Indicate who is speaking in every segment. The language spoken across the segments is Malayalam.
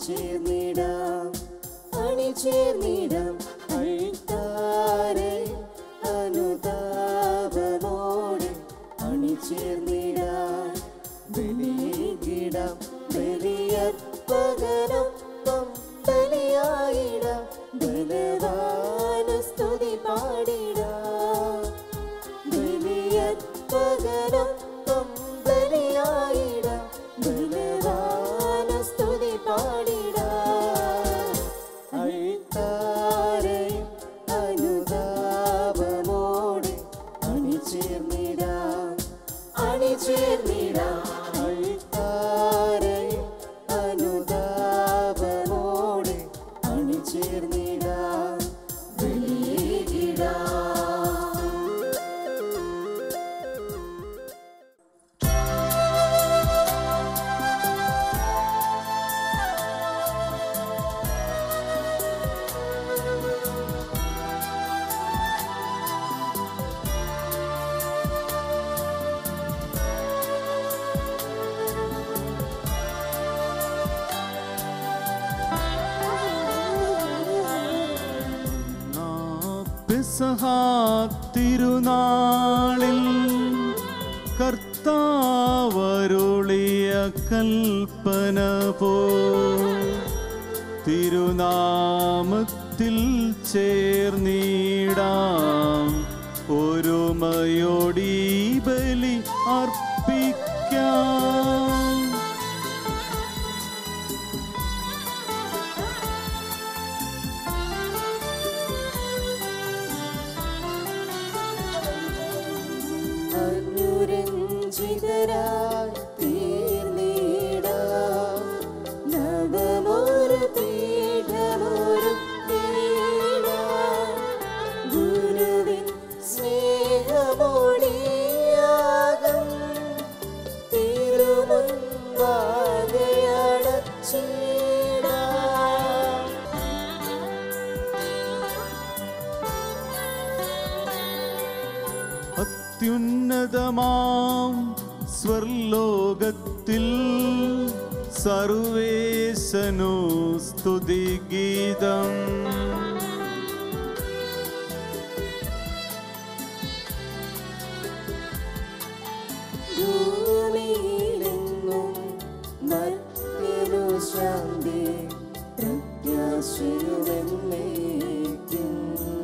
Speaker 1: അണിചേർന്നിടാം അണിചേർന്നിടാം അൾത്താരെ അനുതാപമോടെ അണിചേർന്നിടാം ബലിയിടാം ബലിയർപ്പകനൊപ്പം ബലിയായിടാം ബലവാന സ്തുതി പാടിടാം ബലിയർപ്പകനൊപ്പം ബലിയായിടാം ബലവാന സ്തുതി പാടിടാം അൾത്താരയും അനുതാപമോടെ അണിചേർന്നിടാം അണിചേർന്നിടാം അൾത്താരയും അനുതാപമോടെ അണിചേർന്നിടാം ബലിയിടാം
Speaker 2: പെസഹാ തിരുനാളിൽ കർത്താവരുളിയ കൽപ്പന പോ തിരുനാമത്തിൽ ചേർന്നിടാം ഒരുമയോടീ ബലി അർപ്പിക്കാം
Speaker 1: അനുരഞ്ജിതരായി തീർന്നിടാം നവമൊരു പീഠമൊരു ഗുരുവിൻ സ്നേഹമോടിയാകും തിരുമുൻപാകയടച്ചിടാം
Speaker 2: അത്യുന്നതമാം സ്വർലോകത്തിൽ സർവേശനു സ്തുതിഗീതം
Speaker 1: ഭൂമിയിലെങ്ങും മർത്യനു ശാന്തി പ്രത്യാശയുമെന്നേക്കും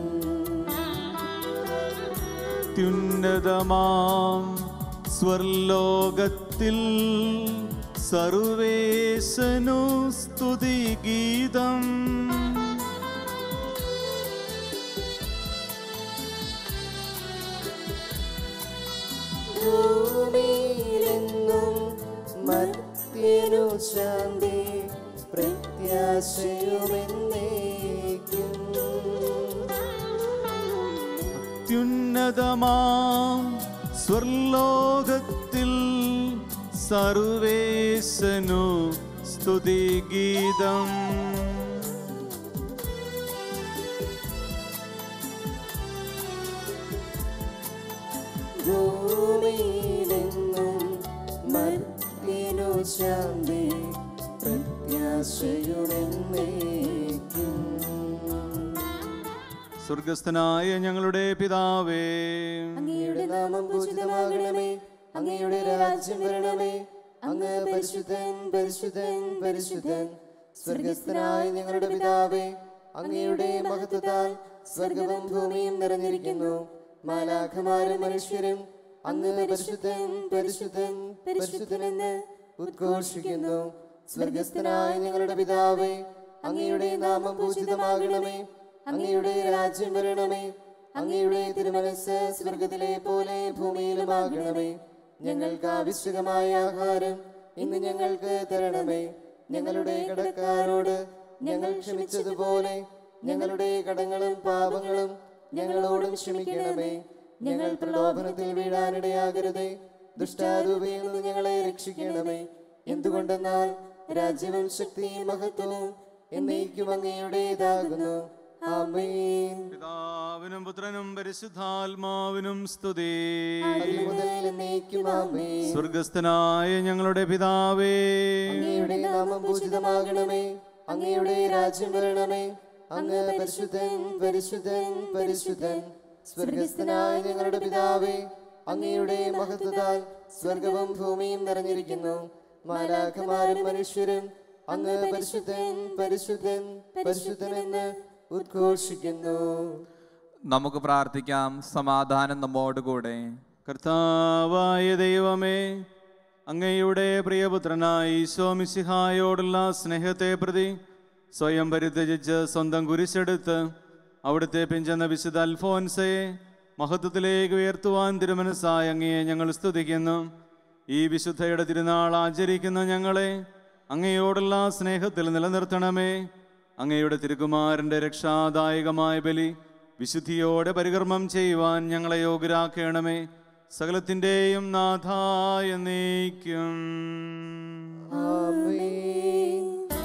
Speaker 2: അത്യുന്നതമാം സ്വർലോകത്തിൽ സർവേശനു സ്തുതിഗീതം
Speaker 1: ഭൂമിയിലെങ്ങും മർത്യനു ശാന്തി പ്രത്യാശയുമെന്നേക്കും
Speaker 2: അത്യുന്നതമാം സ്വർലോകത്തിൽ സർവേശനു സ്തുതിഗീതം
Speaker 1: ഭൂമിയിലെങ്ങും മർത്യനു ശാന്തി പ്രത്യാശയുമെന്നേക്കും
Speaker 2: സ്വർഗസ്ഥനായ ഞങ്ങളുടെ പിതാവേ
Speaker 1: അങ്ങയുടെ നാമം പൂജിതമാകണമേ അങ്ങയുടെ രാജ്യം വരണമേ അങ്ങ് പരിശുദ്ധൻ പരിശുദ്ധൻ പരിശുദ്ധൻ സ്വർഗസ്ഥനായ ഞങ്ങളുടെ പിതാവേ അങ്ങയുടെ മഹത്വത്താൽ സ്വർഗവും ഭൂമിയും നിറഞ്ഞിരിക്കുന്നു മാലാഖമാരും മനുഷ്യരും അങ്ങ് പരിശുദ്ധൻ പരിശുദ്ധൻ പരിശുദ്ധനെന്ന് ഉദ്ഘോഷിക്കുന്നു സ്വർഗസ്ഥനായ ഞങ്ങളുടെ പിതാവേ അങ്ങയുടെ നാമം പൂജിതമാകണമേ അങ്ങയുടെ രാജ്യം വരണമേ അങ്ങയുടെ തിരുമനസ് സ്വർഗത്തിലെ പോലെ ഭൂമിയിലുമാകണമേ ഞങ്ങൾക്ക് ആവശ്യകമായ ആഹാരം ഇന്ന് ഞങ്ങൾക്ക് തരണമേ ഞങ്ങളുടെ കടക്കാരോട് ഞങ്ങൾ ക്ഷമിച്ചതുപോലെ ഞങ്ങളുടെ കടങ്ങളും പാപങ്ങളും ഞങ്ങളോടും ക്ഷമിക്കണമേ ഞങ്ങൾ പ്രലോഭനത്തിൽ വീഴാനിടയാകരുതേ ദുഷ്ടാരൂപയിൽ നിന്ന് ഞങ്ങളെ രക്ഷിക്കണമേ എന്തുകൊണ്ടെന്നാൽ രാജ്യവും ശക്തിയും മഹത്വവും എന്നേക്കും അങ്ങയുടേതാകുന്നു ആമേൻ
Speaker 2: പിതാവിനും പുത്രനും പരിശുദ്ധാത്മാവിനും സ്തുതി
Speaker 1: ആദ്യം മുതൽ എന്നേക്കും ആമേൻ
Speaker 2: സ്വർഗസ്ഥനായ ഞങ്ങളുടെ പിതാവേ
Speaker 1: അങ്ങയുടെ നാമം പൂജിതമാകണമേ അങ്ങയുടെ രാജ്യം വരണമേ അങ്ങ് പരിശുദ്ധൻ പരിശുദ്ധൻ പരിശുദ്ധൻ സ്വർഗസ്ഥനായ ഞങ്ങളുടെ പിതാവേ അങ്ങയുടെ മഹത്വത്താൽ സ്വർഗവും ഭൂമിയും നിറഞ്ഞിരിക്കുന്നു മാലാഖമാരും മനുഷ്യരും അങ്ങ് പരിശുദ്ധൻ പരിശുദ്ധൻ പരിശുദ്ധനെന്ന് ഉദ്ഘോഷിക്കുന്നു
Speaker 3: നമുക്ക് പ്രാർത്ഥിക്കാം സമാധാനം നമ്മോടുകൂടെ
Speaker 2: കർത്താവായ ദൈവമേ അങ്ങയുടെ പ്രിയപുത്രനായ ഈശോ മിശിഹായോടുള്ള സ്നേഹത്തെ പ്രതി സ്വയം പരിത്യജിച്ച് സ്വന്തം കുരിശെടുത്ത് അവിടുത്തെ പിഞ്ചെന്ന വിശുദ്ധ അൽഫോൻസയെ മഹത്വത്തിലേക്ക് ഉയർത്തുവാൻ തിരുമനസ്സായ അങ്ങയെ ഞങ്ങൾ സ്തുതിക്കുന്നു ഈ വിശുദ്ധയുടെ തിരുനാൾ ആചരിക്കുന്ന ഞങ്ങളെ അങ്ങയോടുള്ള സ്നേഹത്തിൽ നിലനിർത്തണമേ അങ്ങയുടെ തിരുകുമാരൻ്റെ രക്ഷാദായകമായ ബലി വിശുദ്ധിയോടെ പരികർമ്മം ചെയ്യുവാൻ ഞങ്ങളെ യോഗ്യരാക്കണമേ സകലത്തിൻ്റെയും നാഥായ നീക്കും
Speaker 1: ആമേൻ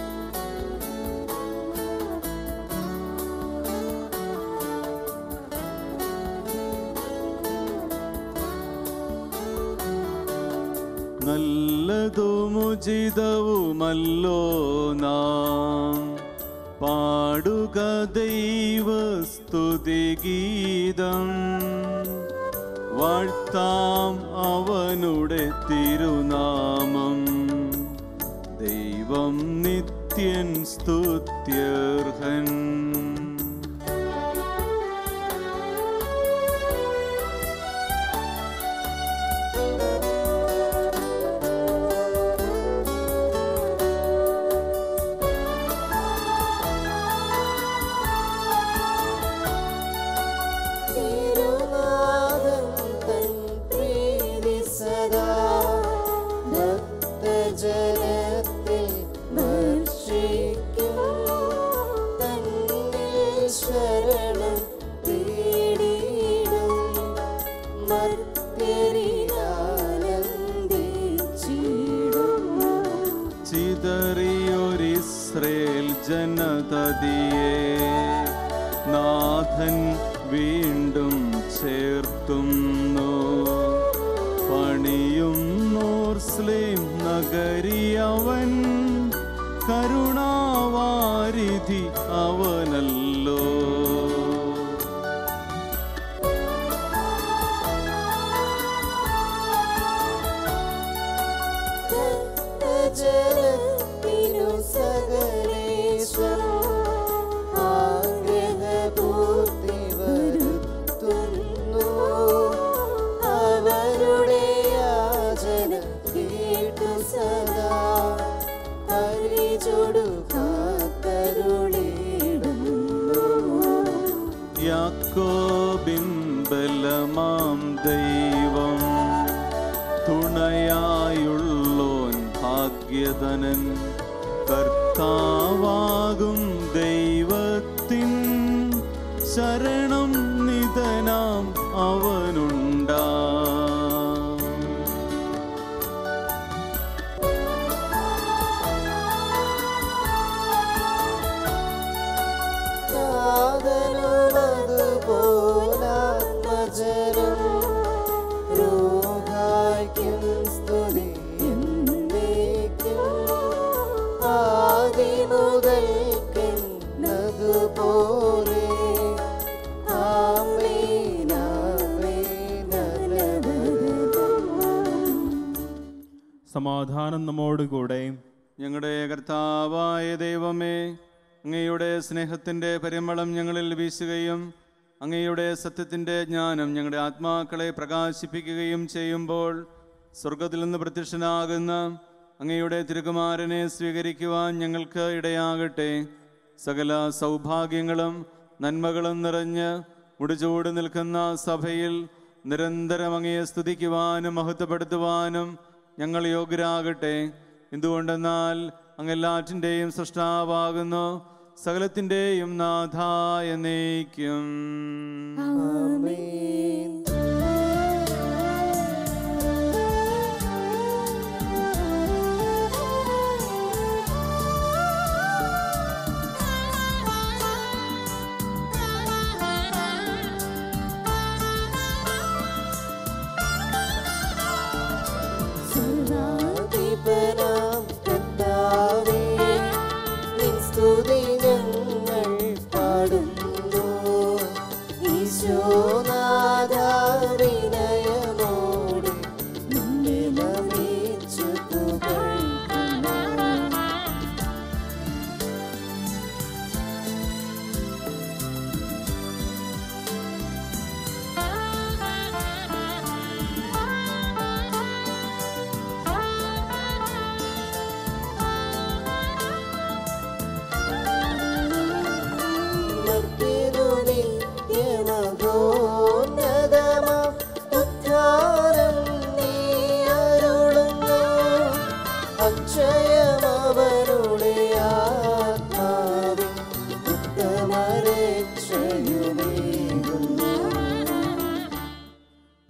Speaker 2: നല്ലതുമുചിതവുമല്ലോ നാം പാടുക ദൈവസ്തുതി ഗീതം വാഴ്ത്താം അവനുടെ തിരുനാമം ദൈവം നിത്യൻ സ്തുത്യർഹൻ
Speaker 1: തിരുനാഥൻ തൻ പ്രീതി സദാ ഭക്തജനത്തിൽ വർഷിക്കും തന്നിൽ ശരണം തേടിയിടും മർത്യരിലാനന്ദിച്ചിടും
Speaker 2: ചിതറിയൊരിസ്രേൽ ജനതതിയെ നാഥൻ വീണ്ടും ചേർത്തുന്നു പണിയും നോർസ്ലേം നഗരിയവൻ കരുണാവാരിധി അവനല്ലോ
Speaker 1: ജനത്തിനു സകലേശ്വര ആഗ്രഹപൂർത്തി വരുത്തുന്നു അവരുടെ യാചന കേട്ടു സദാ പരിചൊടു കാത്തരുളിടുന്നു
Speaker 2: യാക്കോബിൻ ബലമാം ദൈവം തുണയായുള്ളോൻ ഭാഗ്യധനൻ കർത്താവാകും ദൈവത്തിൻ ശരണം നിധനാം അവനുണ്ടാ
Speaker 1: സാധനമതുപോലാത്മജനം രോഗായ്ക്കും സ്തുതി എന്നേക്കും ആദിമുതൽക്കെന്നതുപോലെ ആമേൻ ആമേൻ അനവരതം
Speaker 4: സമാധാനം നമ്മോടുകൂടെ
Speaker 2: ഞങ്ങളുടെ കർത്താവായ ദൈവമേ അങ്ങയുടെ സ്നേഹത്തിൻ്റെ പരിമളം ഞങ്ങളിൽ വീശുകയും അങ്ങയുടെ സത്യത്തിൻ്റെ ജ്ഞാനം ഞങ്ങളുടെ ആത്മാക്കളെ പ്രകാശിപ്പിക്കുകയും ചെയ്യുമ്പോൾ സ്വർഗത്തിൽ നിന്ന് പ്രത്യക്ഷനാകുന്ന അങ്ങയുടെ തിരുകുമാരനെ സ്വീകരിക്കുവാൻ ഞങ്ങൾക്ക് ഇടയാകട്ടെ സകല സൗഭാഗ്യങ്ങളും നന്മകളും നിറഞ്ഞ് മുടിചൂട് നിൽക്കുന്ന സഭയിൽ നിരന്തരം അങ്ങയെ സ്തുതിക്കുവാനും മഹത്വപ്പെടുത്തുവാനും ഞങ്ങൾ യോഗ്യരാകട്ടെ എന്തുകൊണ്ടെന്നാൽ അങ്ങെല്ലാറ്റിൻ്റെയും സൃഷ്ടാവാകുന്നു സകലത്തിൻ്റെയും നാഥായ നയിക്കും
Speaker 1: ആമേൻ സർവാധിപനാം കർത്താവേ, നിൻ സ്തുതി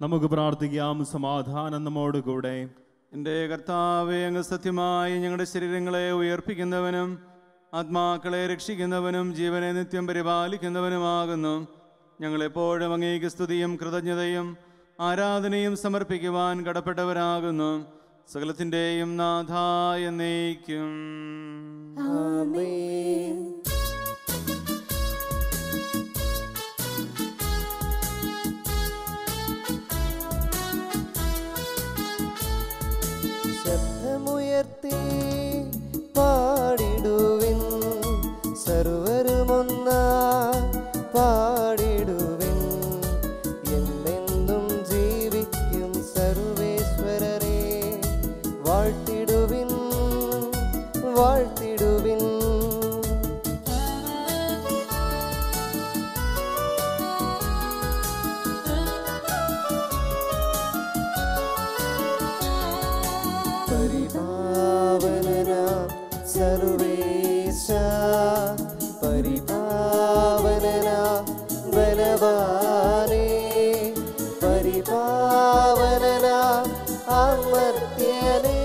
Speaker 4: നമുക്ക് പ്രാർത്ഥിക്കാം സമാധാനം നമ്മോടുകൂടെ
Speaker 2: എൻ്റെ കർത്താവെ അങ്ങ് സത്യമായി ഞങ്ങളുടെ ശരീരങ്ങളെ ഉയർപ്പിക്കുന്നവനും ആത്മാക്കളെ രക്ഷിക്കുന്നവനും ജീവനെ നിത്യം പരിപാലിക്കുന്നവനുമാകുന്നു ഞങ്ങളെപ്പോഴും അങ്ങേക്ക് സ്തുതിയും കൃതജ്ഞതയും ആരാധനയും സമർപ്പിക്കുവാൻ കടപ്പെട്ടവരാകുന്നു സകലത്തിൻ്റെയും നാഥായ എന്നേക്കും
Speaker 1: ആമേൻ ശബ്ദമുയർത്തി പാടിടുവിൻ സർവരുമൊന്ന പാടിടുവിൻ എന്നെന്നും ജീവിക്കും സർവേശ്വരരെ വാഴ്ത്തിടുവിൻ വാഴ്ത്തിടുവിൻ പരിപാവനനാം സർവേശ പരിപാവനനാം ബലവാനേ പരിപാവനനാം അമർത്യനേ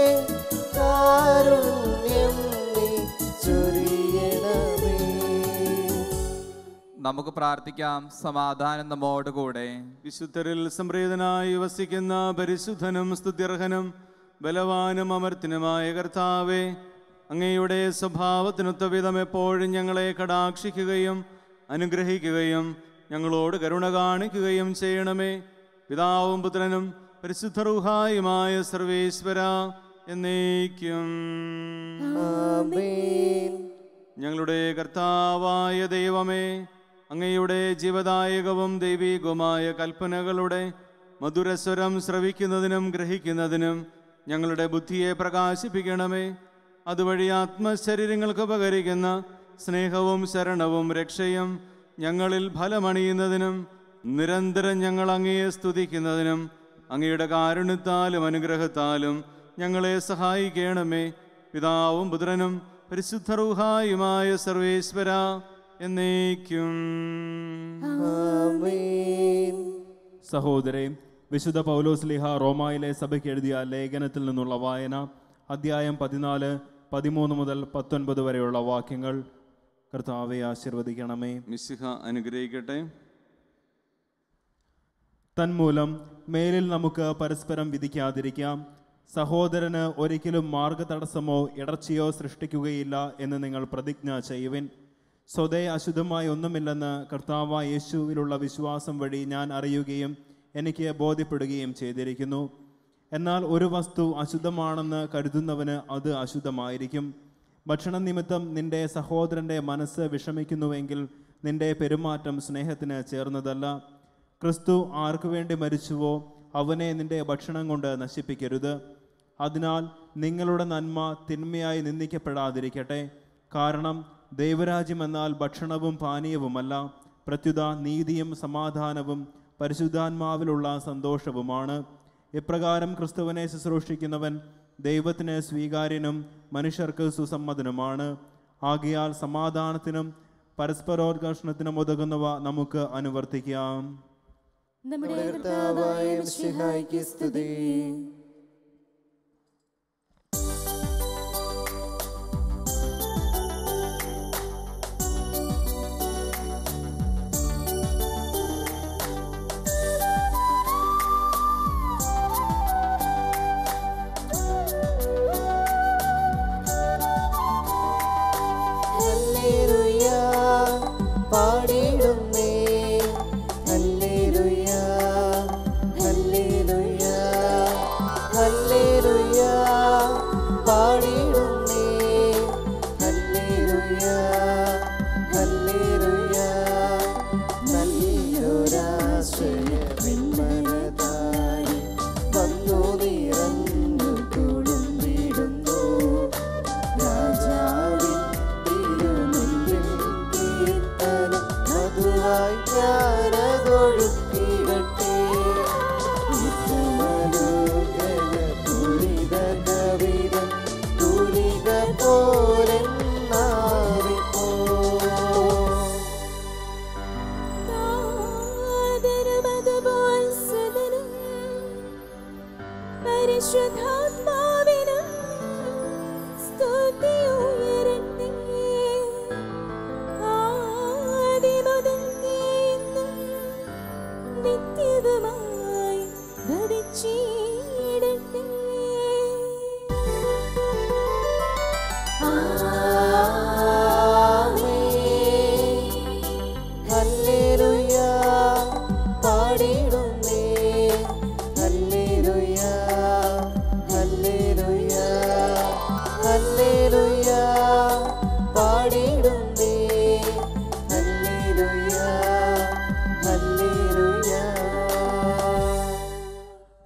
Speaker 1: കാരുണ്യം നീ ചൊരിയണമേ
Speaker 3: നമുക്ക് പ്രാർത്ഥിക്കാം സമാധാനം നമ്മോടുകൂടെ
Speaker 2: വിശുദ്ധരിൽ സംപ്രീതനായി വസിക്കുന്ന പരിശുദ്ധനും സ്തുത്യർഹനും ബലവാനും അമർത്തിനുമായ കർത്താവെ അങ്ങയുടെ സ്വഭാവത്തിനൊത്ത വിധം എപ്പോഴും ഞങ്ങളെ കടാക്ഷിക്കുകയും അനുഗ്രഹിക്കുകയും ഞങ്ങളോട് കരുണ കാണിക്കുകയും ചെയ്യണമേ പിതാവും പുത്രനും പരിശുദ്ധ റുഹായുമായ സർവേശ്വര എന്നേക്കും
Speaker 1: ആമേൻ
Speaker 2: ഞങ്ങളുടെ കർത്താവായ ദൈവമേ അങ്ങയുടെ ജീവദായകവും ദൈവീകവുമായ കൽപ്പനകളുടെ മധുരസ്വരം ശ്രവിക്കുന്നതിനും ഗ്രഹിക്കുന്നതിനും ഞങ്ങളുടെ ബുദ്ധിയെ പ്രകാശിപ്പിക്കണമേ അതുവഴി ആത്മശരീരങ്ങൾക്ക് ഉപകരിക്കുന്ന സ്നേഹവും ശരണവും രക്ഷയും ഞങ്ങളിൽ ഫലമണിയുന്നതിനും നിരന്തരം ഞങ്ങൾ അങ്ങയെ സ്തുതിക്കുന്നതിനും അങ്ങയുടെ കാരുണ്യത്താലും അനുഗ്രഹത്താലും ഞങ്ങളെ സഹായിക്കണമേ പിതാവും പുത്രനും പരിശുദ്ധറുഹായുമായ സർവേശ്വര എന്നേക്കും
Speaker 1: ആമേൻ
Speaker 4: സഹോദരെ വിശുദ്ധ പൗലോസ്ലിഹ റോമായിലെ സഭയ്ക്ക് എഴുതിയ ലേഖനത്തിൽ നിന്നുള്ള വായന അധ്യായം പതിനാല് പതിമൂന്ന് മുതൽ പത്തൊൻപത് വരെയുള്ള വാക്യങ്ങൾ കർത്താവെ ആശീർവദിക്കണമേ
Speaker 2: മിശിഹ അനുഗ്രഹിക്കട്ടെ
Speaker 4: തന്മൂലം മേലിൽ നമുക്ക് പരസ്പരം വിധിക്കാതിരിക്കാം സഹോദരന് ഒരിക്കലും മാർഗതടസ്സമോ ഇടർച്ചയോ സൃഷ്ടിക്കുകയില്ല എന്ന് നിങ്ങൾ പ്രതിജ്ഞ ചെയ്യുവിൻ സ്വതേ അശുദ്ധമായി ഒന്നുമില്ലെന്ന് കർത്താവായ യേശുവിലുള്ള വിശ്വാസം വഴി ഞാൻ അറിയുകയും എനിക്ക് ബോധ്യപ്പെടുകയും ചെയ്തിരിക്കുന്നു എന്നാൽ ഒരു വസ്തു അശുദ്ധമാണെന്ന് കരുതുന്നവന് അത് അശുദ്ധമായിരിക്കും ഭക്ഷണ നിമിത്തം നിന്റെ സഹോദരന്റെ മനസ്സ് വിഷമിക്കുന്നുവെങ്കിൽ നിന്റെ പെരുമാറ്റം സ്നേഹത്തിന് ചേർന്നതല്ല ക്രിസ്തു ആർക്കു വേണ്ടി മരിച്ചുവോ അവനെ നിന്റെ ഭക്ഷണം കൊണ്ട് നശിപ്പിക്കരുത് അതിനാൽ നിങ്ങളുടെ നന്മ തിന്മയായി നിന്ദിക്കപ്പെടാതിരിക്കട്ടെ കാരണം ദൈവരാജ്യം എന്നാൽ ഭക്ഷണവും പാനീയവുമല്ല പ്രത്യുത നീതിയും സമാധാനവും പരിശുദ്ധാത്മാവിലുള്ള സന്തോഷവുമാണ് ഇപ്രകാരം ക്രിസ്തുവിനെ ശുശ്രൂഷിക്കുന്നവൻ ദൈവത്തിന് സ്വീകാര്യനും മനുഷ്യർക്ക് സുസമ്മതനുമാണ് ആകയാൽ സമാധാനത്തിനും പരസ്പരോത്കർഷണത്തിനും ഉതകുന്നവ നമുക്ക് അനുവർത്തിക്കാം
Speaker 1: നമ്മുടെ കർത്താവായ മിശിഹായ്ക്ക് സ്തുതി ഹല്ലേലൂയ പാടിടുന്നേ ഹല്ലേലൂയ ഹല്ലേലൂയ ഹല്ലേലൂയ പാടിടുന്നേ ഹല്ലേലൂയ ഹല്ലേലൂയ നല്ലൊരാശ്രയ പിന്മനതായി വന്നു നിറഞ്ഞു തുളുമ്പിടുന്നു രാജാവിൻ തിരുമുൻപിൽ കീർത്തനം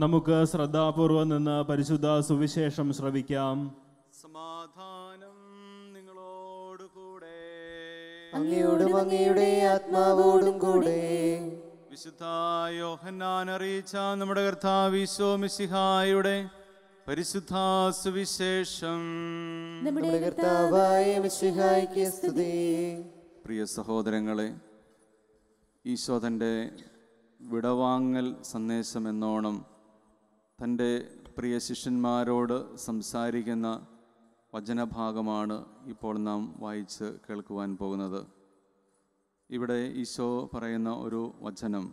Speaker 4: നമുക്ക് ശ്രദ്ധാപൂർവം നിന്ന് പരിശുദ്ധ സുവിശേഷം ശ്രവിക്കാം
Speaker 2: സമാധാനം നിങ്ങളോട് കൂടെ
Speaker 1: അങ്ങയോടും അങ്ങയുടെ ആത്മാവോടും കൂടെ
Speaker 2: വിശുദ്ധ യോഹന്നാൻ അറിയിച്ച നമ്മുടെ കർത്താവ് ഈശോ മിശിഹായുടെ പരിശുദ്ധ സുവിശേഷം
Speaker 1: നമ്മുടെ കർത്താവായ മിശിഹായ്ക്ക് സ്തുതി
Speaker 2: പ്രിയ സഹോദരങ്ങളെ ഈശോ തൻ്റെ വിടവാങ്ങൽ സന്ദേശം എന്നോണം തൻ്റെ പ്രിയ ശിഷ്യന്മാരോട് സംസാരിക്കുന്ന വചനഭാഗമാണ് ഇപ്പോൾ നാം വായിച്ച് കേൾക്കുവാൻ പോകുന്നത് ഇവിടെ ഈശോ പറയുന്ന ഒരു വചനം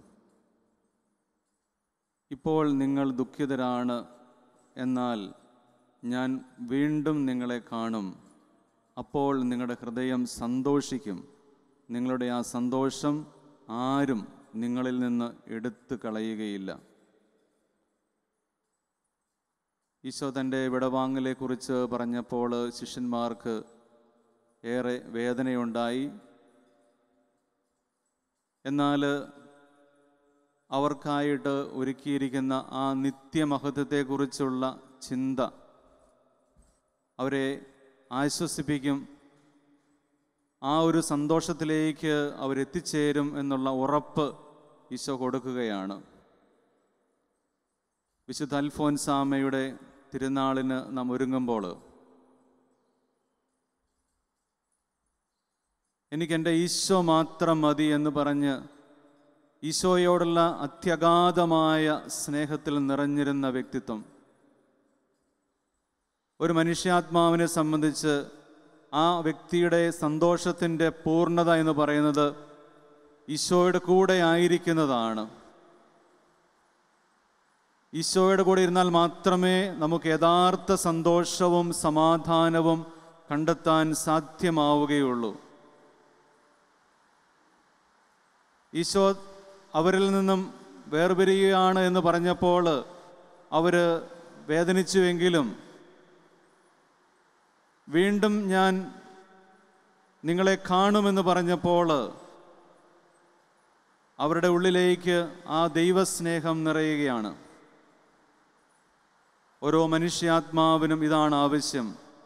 Speaker 2: ഇപ്പോൾ നിങ്ങൾ ദുഃഖിതരാണ് എന്നാൽ ഞാൻ വീണ്ടും നിങ്ങളെ കാണും അപ്പോൾ നിങ്ങളുടെ ഹൃദയം സന്തോഷിക്കും നിങ്ങളുടെ ആ സന്തോഷം ആരും നിങ്ങളിൽ നിന്ന് എടുത്തു കളയുകയില്ല ഈശോ തൻ്റെ വിടവാങ്ങലെക്കുറിച്ച് പറഞ്ഞപ്പോൾ ശിഷ്യന്മാർക്ക് ഏറെ വേദനയുണ്ടായി എന്നാൽ അവർക്കായിട്ട് ഒരുക്കിയിരിക്കുന്ന ആ നിത്യമഹത്വത്തെക്കുറിച്ചുള്ള ചിന്ത അവരെ ആശ്വസിപ്പിക്കും ആ ഒരു സന്തോഷത്തിലേക്ക് അവരെത്തിച്ചേരും എന്നുള്ള ഉറപ്പ് ഈശോ കൊടുക്കുകയാണ് വിശുദ്ധ അൽഫോൻസാമയുടെ തിരുനാളിന് നാം ഒരുങ്ങുമ്പോൾ എനിക്ക് എൻ്റെ ഈശോ മാത്രം മതി എന്ന് പറഞ്ഞ് ഈശോയോടുള്ള അത്യഗാധമായ സ്നേഹത്തിൽ നിറഞ്ഞിരുന്ന വ്യക്തിത്വം ഒരു മനുഷ്യാത്മാവിനെ സംബന്ധിച്ച് ആ വ്യക്തിയുടെ സന്തോഷത്തിൻ്റെ പൂർണ്ണത എന്ന് പറയുന്നത് ഈശോയുടെ കൂടെ ആയിരിക്കുന്നതാണ് ഈശോയുടെ കൂടെ ഇരുന്നാൽ മാത്രമേ നമുക്ക് യഥാർത്ഥ സന്തോഷവും സമാധാനവും കണ്ടെത്താൻ സാധ്യമാവുകയുള്ളൂ ഈശോ അവരിൽ നിന്നും വേർപിരിയുകയാണ് എന്ന് പറഞ്ഞപ്പോൾ അവർ വേദനിച്ചുവെങ്കിലും വീണ്ടും ഞാൻ നിങ്ങളെ കാണുമെന്ന് പറഞ്ഞപ്പോൾ അവരുടെ ഉള്ളിലേക്ക് ആ ദൈവസ്നേഹം നിറയുകയാണ് ഓരോ മനുഷ്യാത്മാവിനും ഇതാണ് ആവശ്യം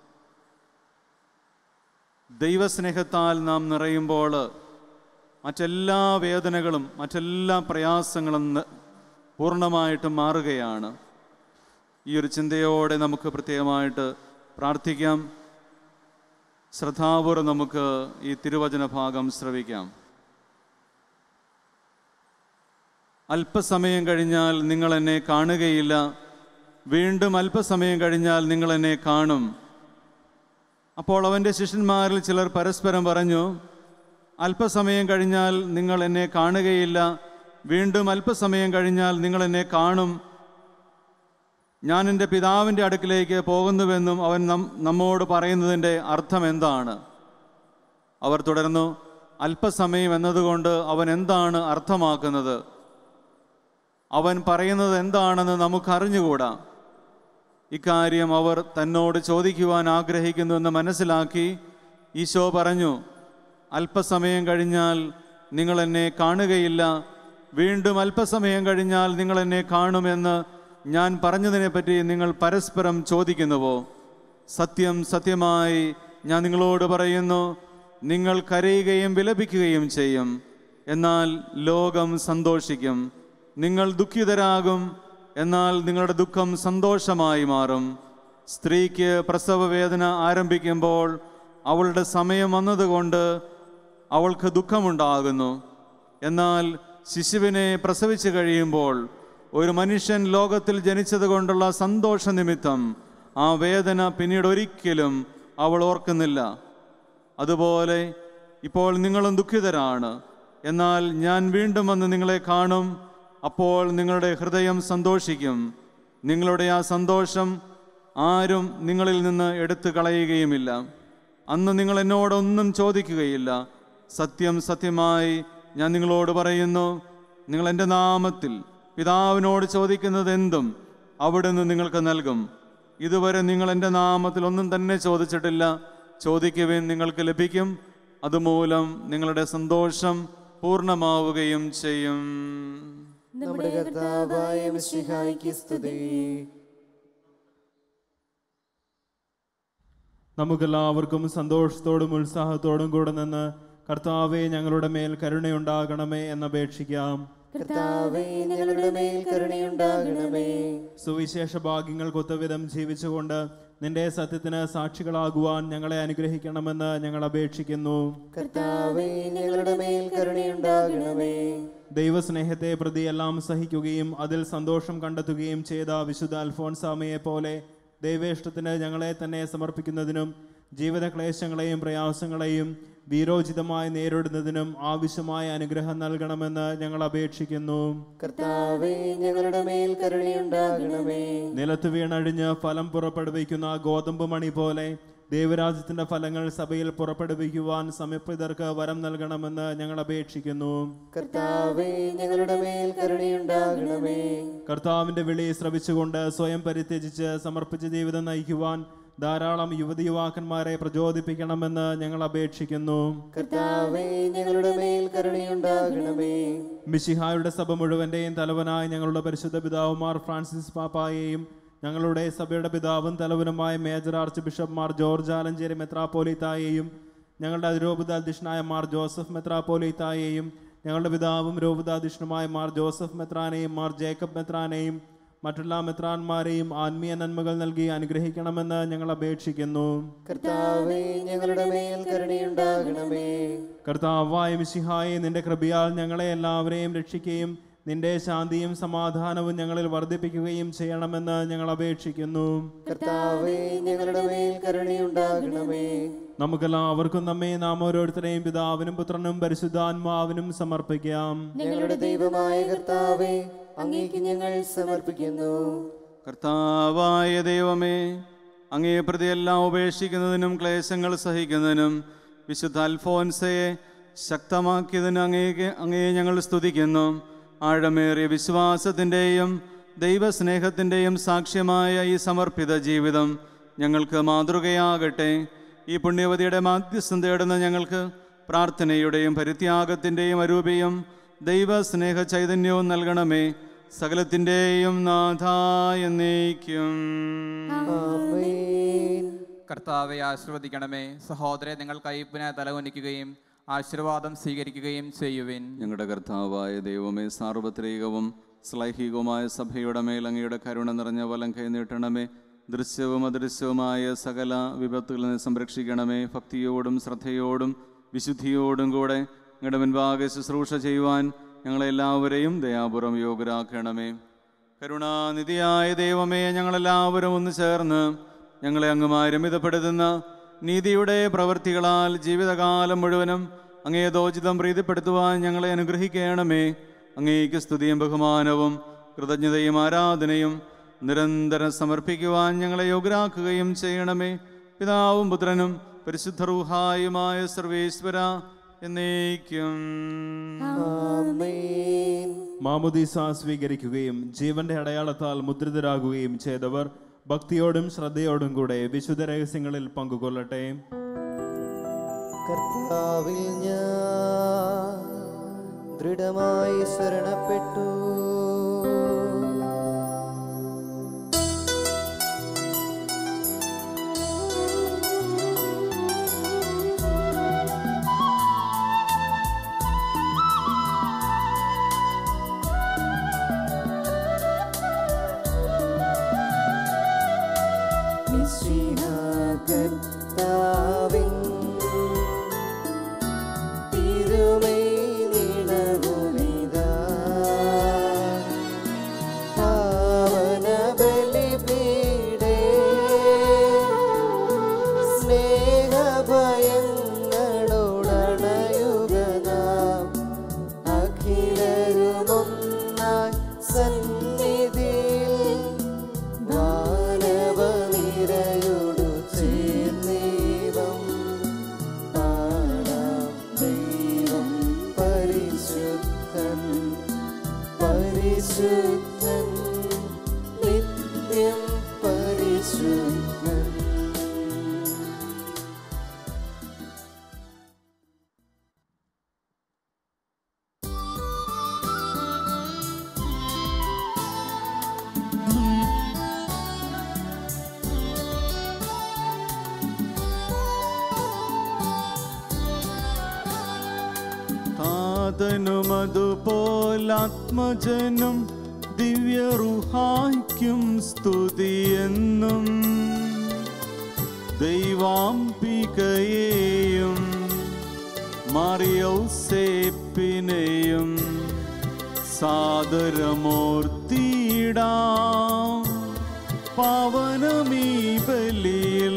Speaker 2: ദൈവസ്നേഹത്താൽ നാം നിറയുമ്പോൾ മറ്റെല്ലാ വേദനകളും മറ്റെല്ലാ പ്രയാസങ്ങളും ന- പൂർണ്ണമായിട്ടും മാറുകയാണ് ഈ ഒരു ചിന്തയോടെ നമുക്ക് പ്രത്യേകമായിട്ട് പ്രാർത്ഥിക്കാം ശ്രദ്ധാപൂർവ്വം നമുക്ക് ഈ തിരുവചന ഭാഗം ശ്രവിക്കാം അല്പസമയം കഴിഞ്ഞാൽ നിങ്ങൾ എന്നെ കാണുകയില്ല വീണ്ടും അല്പസമയം കഴിഞ്ഞാൽ നിങ്ങൾ എന്നെ കാണും അപ്പോൾ അവൻ്റെ ശിഷ്യന്മാരിൽ ചിലർ പരസ്പരം പറഞ്ഞു അല്പസമയം കഴിഞ്ഞാൽ നിങ്ങൾ എന്നെ കാണുകയില്ല വീണ്ടും അല്പസമയം കഴിഞ്ഞാൽ നിങ്ങൾ എന്നെ കാണും ഞാൻ എൻ്റെ പിതാവിൻ്റെ അടുക്കിലേക്ക് പോകുന്നുവെന്നും അവൻ നം നമ്മോട് പറയുന്നതിൻ്റെ അർത്ഥം എന്താണ് അവർ തുടർന്നു അല്പസമയം എന്നതുകൊണ്ട് അവൻ എന്താണ് അർത്ഥമാക്കുന്നത് അവൻ പറയുന്നത് എന്താണെന്ന് നമുക്കറിഞ്ഞുകൂടാ ഇക്കാര്യം അവർ തന്നോട് ചോദിക്കുവാൻ ആഗ്രഹിക്കുന്നുവെന്ന് മനസ്സിലാക്കി ഈശോ പറഞ്ഞു അല്പസമയം കഴിഞ്ഞാൽ നിങ്ങൾ എന്നെ കാണുകയില്ല വീണ്ടും അല്പസമയം കഴിഞ്ഞാൽ നിങ്ങൾ എന്നെ കാണുമെന്ന് ഞാൻ പറഞ്ഞതിനെപ്പറ്റി നിങ്ങൾ പരസ്പരം ചോദിക്കുന്നുവോ സത്യം സത്യമായി ഞാൻ നിങ്ങളോട് പറയുന്നു നിങ്ങൾ കരയുകയും വിലപിക്കുകയും ചെയ്യും എന്നാൽ ലോകം സന്തോഷിക്കും നിങ്ങൾ ദുഃഖിതരാകും എന്നാൽ നിങ്ങളുടെ ദുഃഖം സന്തോഷമായി മാറും സ്ത്രീക്ക് പ്രസവ വേദന ആരംഭിക്കുമ്പോൾ അവളുടെ സമയം വന്നതുകൊണ്ട് അവൾക്ക് ദുഃഖമുണ്ടാകുന്നു എന്നാൽ ശിശുവിനെ പ്രസവിച്ചു കഴിയുമ്പോൾ ഒരു മനുഷ്യൻ ലോകത്തിൽ ജനിച്ചത് കൊണ്ടുള്ള സന്തോഷ നിമിത്തം ആ വേദന പിന്നീട് ഒരിക്കലും അവൾ ഓർക്കുന്നില്ല അതുപോലെ ഇപ്പോൾ നിങ്ങളും ദുഃഖിതരാണ് എന്നാൽ ഞാൻ വീണ്ടും വന്ന് നിങ്ങളെ കാണും അപ്പോൾ നിങ്ങളുടെ ഹൃദയം സന്തോഷിക്കും നിങ്ങളുടെ ആ സന്തോഷം ആരും നിങ്ങളിൽ നിന്ന് എടുത്തു കളയുകയുമില്ല അന്ന് നിങ്ങൾ എന്നോടൊന്നും ചോദിക്കുകയില്ല സത്യം സത്യമായി ഞാൻ നിങ്ങളോട് പറയുന്നു നിങ്ങൾ എൻ്റെ നാമത്തിൽ പിതാവിനോട് ചോദിക്കുന്നത് എന്തും അവിടുന്ന് നിങ്ങൾക്ക് നൽകും ഇതുവരെ നിങ്ങൾ എൻ്റെ നാമത്തിൽ ഒന്നും തന്നെ ചോദിച്ചിട്ടില്ല ചോദിക്കുവിൻ നിങ്ങൾക്ക് ലഭിക്കും അതുമൂലം നിങ്ങളുടെ സന്തോഷം പൂർണ്ണമാവുകയും ചെയ്യും
Speaker 1: നമ്മുടെ കർത്താവായ മിശിഹായ്ക്ക് സ്തുതി
Speaker 4: നമുക്കെല്ലാവർക്കും സന്തോഷത്തോടും ഉത്സാഹത്തോടും കൂടെ നിന്ന് കർത്താവെ ഞങ്ങളുടെ മേൽ കരുണയുണ്ടാകണമേ എന്നപേക്ഷിക്കാം
Speaker 1: കർത്താവേ ഞങ്ങളുടെ മേൽ കരുണയുണ്ടാകണമേ
Speaker 4: സുവിശേഷ ഭാഗ്യങ്ങൾക്കൊത്തവിധം ജീവിച്ചുകൊണ്ട് നിന്റെ സത്യത്തിന് സാക്ഷികളാകുവാൻ ഞങ്ങളെ അനുഗ്രഹിക്കണമെന്ന് ഞങ്ങൾ അപേക്ഷിക്കുന്നു
Speaker 1: കർത്താവേ ഞങ്ങളുടെ മേൽ കരുണയുണ്ടാകണമേ
Speaker 4: ദൈവസ്നേഹത്തെ പ്രതി എല്ലാം സഹിക്കുകയും അതിൽ സന്തോഷം കണ്ടെത്തുകയും ചെയ്ത വിശുദ്ധ അൽഫോൻസാമയെ പോലെ ദൈവേഷ്ടത്തിന് ഞങ്ങളെ തന്നെ സമർപ്പിക്കുന്നതിനും ജീവിത ക്ലേശങ്ങളെയും പ്രയാസങ്ങളെയും വീരോചിതമായി നേരിടുന്നതിനും ആവശ്യമായ അനുഗ്രഹം നൽകണമെന്ന് ഞങ്ങൾ അപേക്ഷിക്കുന്നു
Speaker 1: കർത്താവേ ഞങ്ങളുടെ മേൽ കരുണയുണ്ടാകണമേ
Speaker 4: നിലത്ത് വീണഴിഞ്ഞ് ഫലം പുറപ്പെടുവിക്കുന്ന ഗോതമ്പ് മണി പോലെ ദൈവരാജ്യത്തിന്റെ ഫലങ്ങൾ സഭയിൽ പുറപ്പെടുവിക്കുവാൻ സമയപ്രിതർക്ക് വരം നൽകണമെന്ന് ഞങ്ങൾ അപേക്ഷിക്കുന്നു
Speaker 1: കർത്താവേ ഞങ്ങളുടെ മേൽ കരുണയുണ്ടാകണമേ
Speaker 4: കർത്താവിന്റെ വിളി ശ്രവിച്ചുകൊണ്ട് സ്വയം പരിത്യജിച്ച് സമർപ്പിച്ച ജീവിതം നയിക്കുവാൻ ധാരാളം യുവതി യുവാക്കന്മാരെ പ്രചോദിപ്പിക്കണമെന്ന് ഞങ്ങൾ അപേക്ഷിക്കുന്നു
Speaker 1: കർത്താവേ ഞങ്ങളുടെ മേൽ കരുണയുണ്ടാകണമേ
Speaker 4: മിശിഹായുടെ സഭ മുഴുവന്റെയും തലവനായ ഞങ്ങളുടെ പരിശുദ്ധ പിതാവുമാർ ഫ്രാൻസിസ് പാപ്പായെയും ഞങ്ങളുടെ സഭയുടെ പിതാവും തലവനുമായ major archbishop Mar George Alencherry മെത്രാപ്പോലിത്തായെയും ഞങ്ങളുടെ അതിരൂപതാധ്യക്ഷനായ മാർ ജോസഫ് മെത്രാപ്പോലിത്തായെയും ഞങ്ങളുടെ പിതാവും രൂപതാധ്യക്ഷനുമായ മാർ ജോസഫ് മെത്രാനെയും മാർ ജേക്കബ് മെത്രാനെയും മറ്റെല്ലാ മെത്രാന്മാരെയും ആത്മീയ നന്മകൾ നൽകി അനുഗ്രഹിക്കണമെന്ന് ഞങ്ങൾ അപേക്ഷിക്കുന്നു
Speaker 1: കർത്താവേ ഞങ്ങളുടെ മേൽ കരുണയുണ്ടാകണമേ
Speaker 4: കർത്താവായ മിശിഹായെ നിന്റെ കൃപയാൽ ഞങ്ങളെ എല്ലാവരെയും രക്ഷിക്കുകയും നിന്റെ ശാന്തിയും സമാധാനവും ഞങ്ങളിൽ വർദ്ധിപ്പിക്കുകയും ചെയ്യണമെന്ന് ഞങ്ങൾ അപേക്ഷിക്കുന്നു
Speaker 1: കർത്താവേ ഞങ്ങളുടെ മേൽ കരുണയുണ്ടാകണമേ
Speaker 4: നമുക്കെല്ലാവർക്കും നമ്മെ നാം ഓരോരുത്തരെയും പിതാവിനും പുത്രനും പരിശുദ്ധാത്മാവിനും സമർപ്പിക്കാം
Speaker 1: ഞങ്ങളുടെ ദൈവമായ കർത്താവേ അങ്ങേക്ക് ഞങ്ങൾ സമർപ്പിക്കുന്നു
Speaker 2: കർത്താവായ ദൈവമേ അങ്ങേ പ്രതി എല്ലാം ഉപേക്ഷിക്കുന്നതിനും ക്ലേശങ്ങൾ സഹിക്കുന്നതിനും വിശുദ്ധ അൽഫോൻസയെ ശക്തമാക്കിയതിന് അങ്ങേക്ക് അങ്ങയെ ഞങ്ങൾ സ്തുതിക്കുന്നു ആഴമേറിയ വിശ്വാസത്തിൻ്റെയും ദൈവസ്നേഹത്തിൻ്റെയും സാക്ഷ്യമായ ഈ സമർപ്പിത ജീവിതം ഞങ്ങൾക്ക് മാതൃകയാകട്ടെ ഈ പുണ്യവതിയുടെ മാധ്യസ്ഥം തേടുന്ന ഞങ്ങൾക്ക് പ്രാർത്ഥനയുടെയും പരിത്യാഗത്തിൻ്റെയും അരൂപിയും ദൈവസ്നേഹ ചൈതന്യവും നൽകണമേ സകലത്തിൻ്റെയും നാഥായ എന്നേക്കും
Speaker 1: ആമേൻ
Speaker 3: കർത്താവെ ആശീർവദിക്കണമേ സഹോദരെ നിങ്ങൾ കയ്പിനെ തലകുനിക്കുകയും ആശീർവാദം സ്വീകരിക്കുകയും ചെയ്യുവിൻ
Speaker 2: ഞങ്ങളുടെ കർത്താവായ ദൈവമേ സാർവത്രികവും ശ്ലൈഹികവുമായ സഭയുടെ മേൽ അങ്ങയുടെ കരുണ നിറഞ്ഞ വലം കൈ നീട്ടണമേ ദൃശ്യവും അദൃശ്യവുമായ സകല വിപത്തുകളിൽ നിന്ന് സംരക്ഷിക്കണമേ ഭക്തിയോടും ശ്രദ്ധയോടും വിശുദ്ധിയോടും കൂടെ ഞങ്ങളുടെ മുൻപാകെ ശുശ്രൂഷ ചെയ്യുവാൻ ഞങ്ങളെല്ലാവരെയും ദയാപുറം യോഗ്യരാക്കണമേ കരുണാനിധിയായ ദൈവമേ ഞങ്ങളെല്ലാവരും ഒന്ന് ചേർന്ന് ഞങ്ങളെ അങ്ങ് മാരമിതപ്പെടുത്തുന്ന നീതിയുടെ പ്രവൃത്തികളാൽ ജീവിതകാലം മുഴുവനും അങ്ങേ ദോചിതം പ്രീതിപ്പെടുത്തുവാൻ ഞങ്ങളെ അനുഗ്രഹിക്കണമേ അങ്ങേക്ക് സ്തുതിയും ബഹുമാനവും കൃതജ്ഞതയും ആരാധനയും നിരന്തരം സമർപ്പിക്കുവാൻ ഞങ്ങളെ യോഗ്യരാക്കുകയും ചെയ്യണമേ പിതാവും പുത്രനും പരിശുദ്ധ റൂഹായുമായ സർവേശ്വര എന്നേക്കും
Speaker 1: ആമേൻ
Speaker 4: മാമുദീസ സ്വീകരിക്കുകയും ജീവന്റെ അടയാളത്താൽ മുദ്രിതരാകുകയും ചെയ്തവർ ഭക്തിയോടും ശ്രദ്ധയോടും കൂടെ വിശുദ്ധ രഹസ്യങ്ങളിൽ പങ്കുകൊള്ളട്ടെ
Speaker 1: കർത്താവിൽ ഞാൻ ദൃഢമായി ശരണപ്പെട്ടു കർത്താവിൻ തിരുമൈ നിണവുമിതാ പാവന ബലിപീഠേ സ്നേഹഭയങ്ങളോടണയുക നാം അഖിലരുമൊന്നായി സന്നിധിയിൽ വാനവനിരയോടു ചേർന്നീവം പാടാം ദൈവം പരിശുദ്ധൻ പരിശുദ്ധൻ നിത്യം പരിശുദ്ധൻ
Speaker 2: താതനും അതുപോലാത്മജനും ദിവ്യറുഹായ്ക്കും സ്തുതിയെന്നും ദൈവാംബികയെയും മറിയൗസേപ്പിനെയും സാദരമൂർത്തിയിടാം പാവനമീ ബലിയിൽ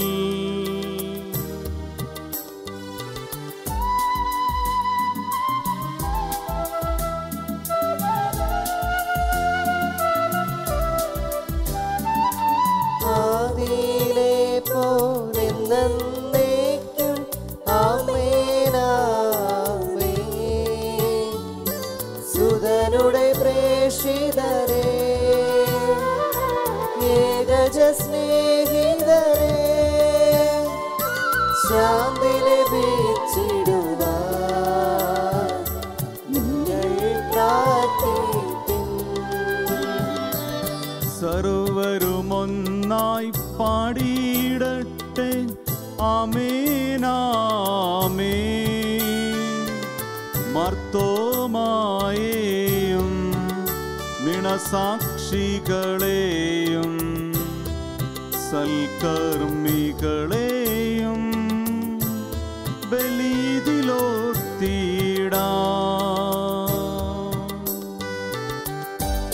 Speaker 1: ആദിയിലെ പോലെന്നേക്കും ആമേനാമേ സുതനുടെ പ്രേഷിതരെ ഏകജ സ്നേഹിതരെ ശാന്തി ലഭിച്ചിടുവാൻ നിങ്ങൾ പ്രാർത്ഥിക്കും
Speaker 2: സർവരുമൊന്നായി പാടിയിടട്ടെ ആമേനാമേ മർത്തോമായേയും നിണസാക്ഷികളെയും സൽക്കർമ്മികളെയും ബലിതിലോർത്തിടാം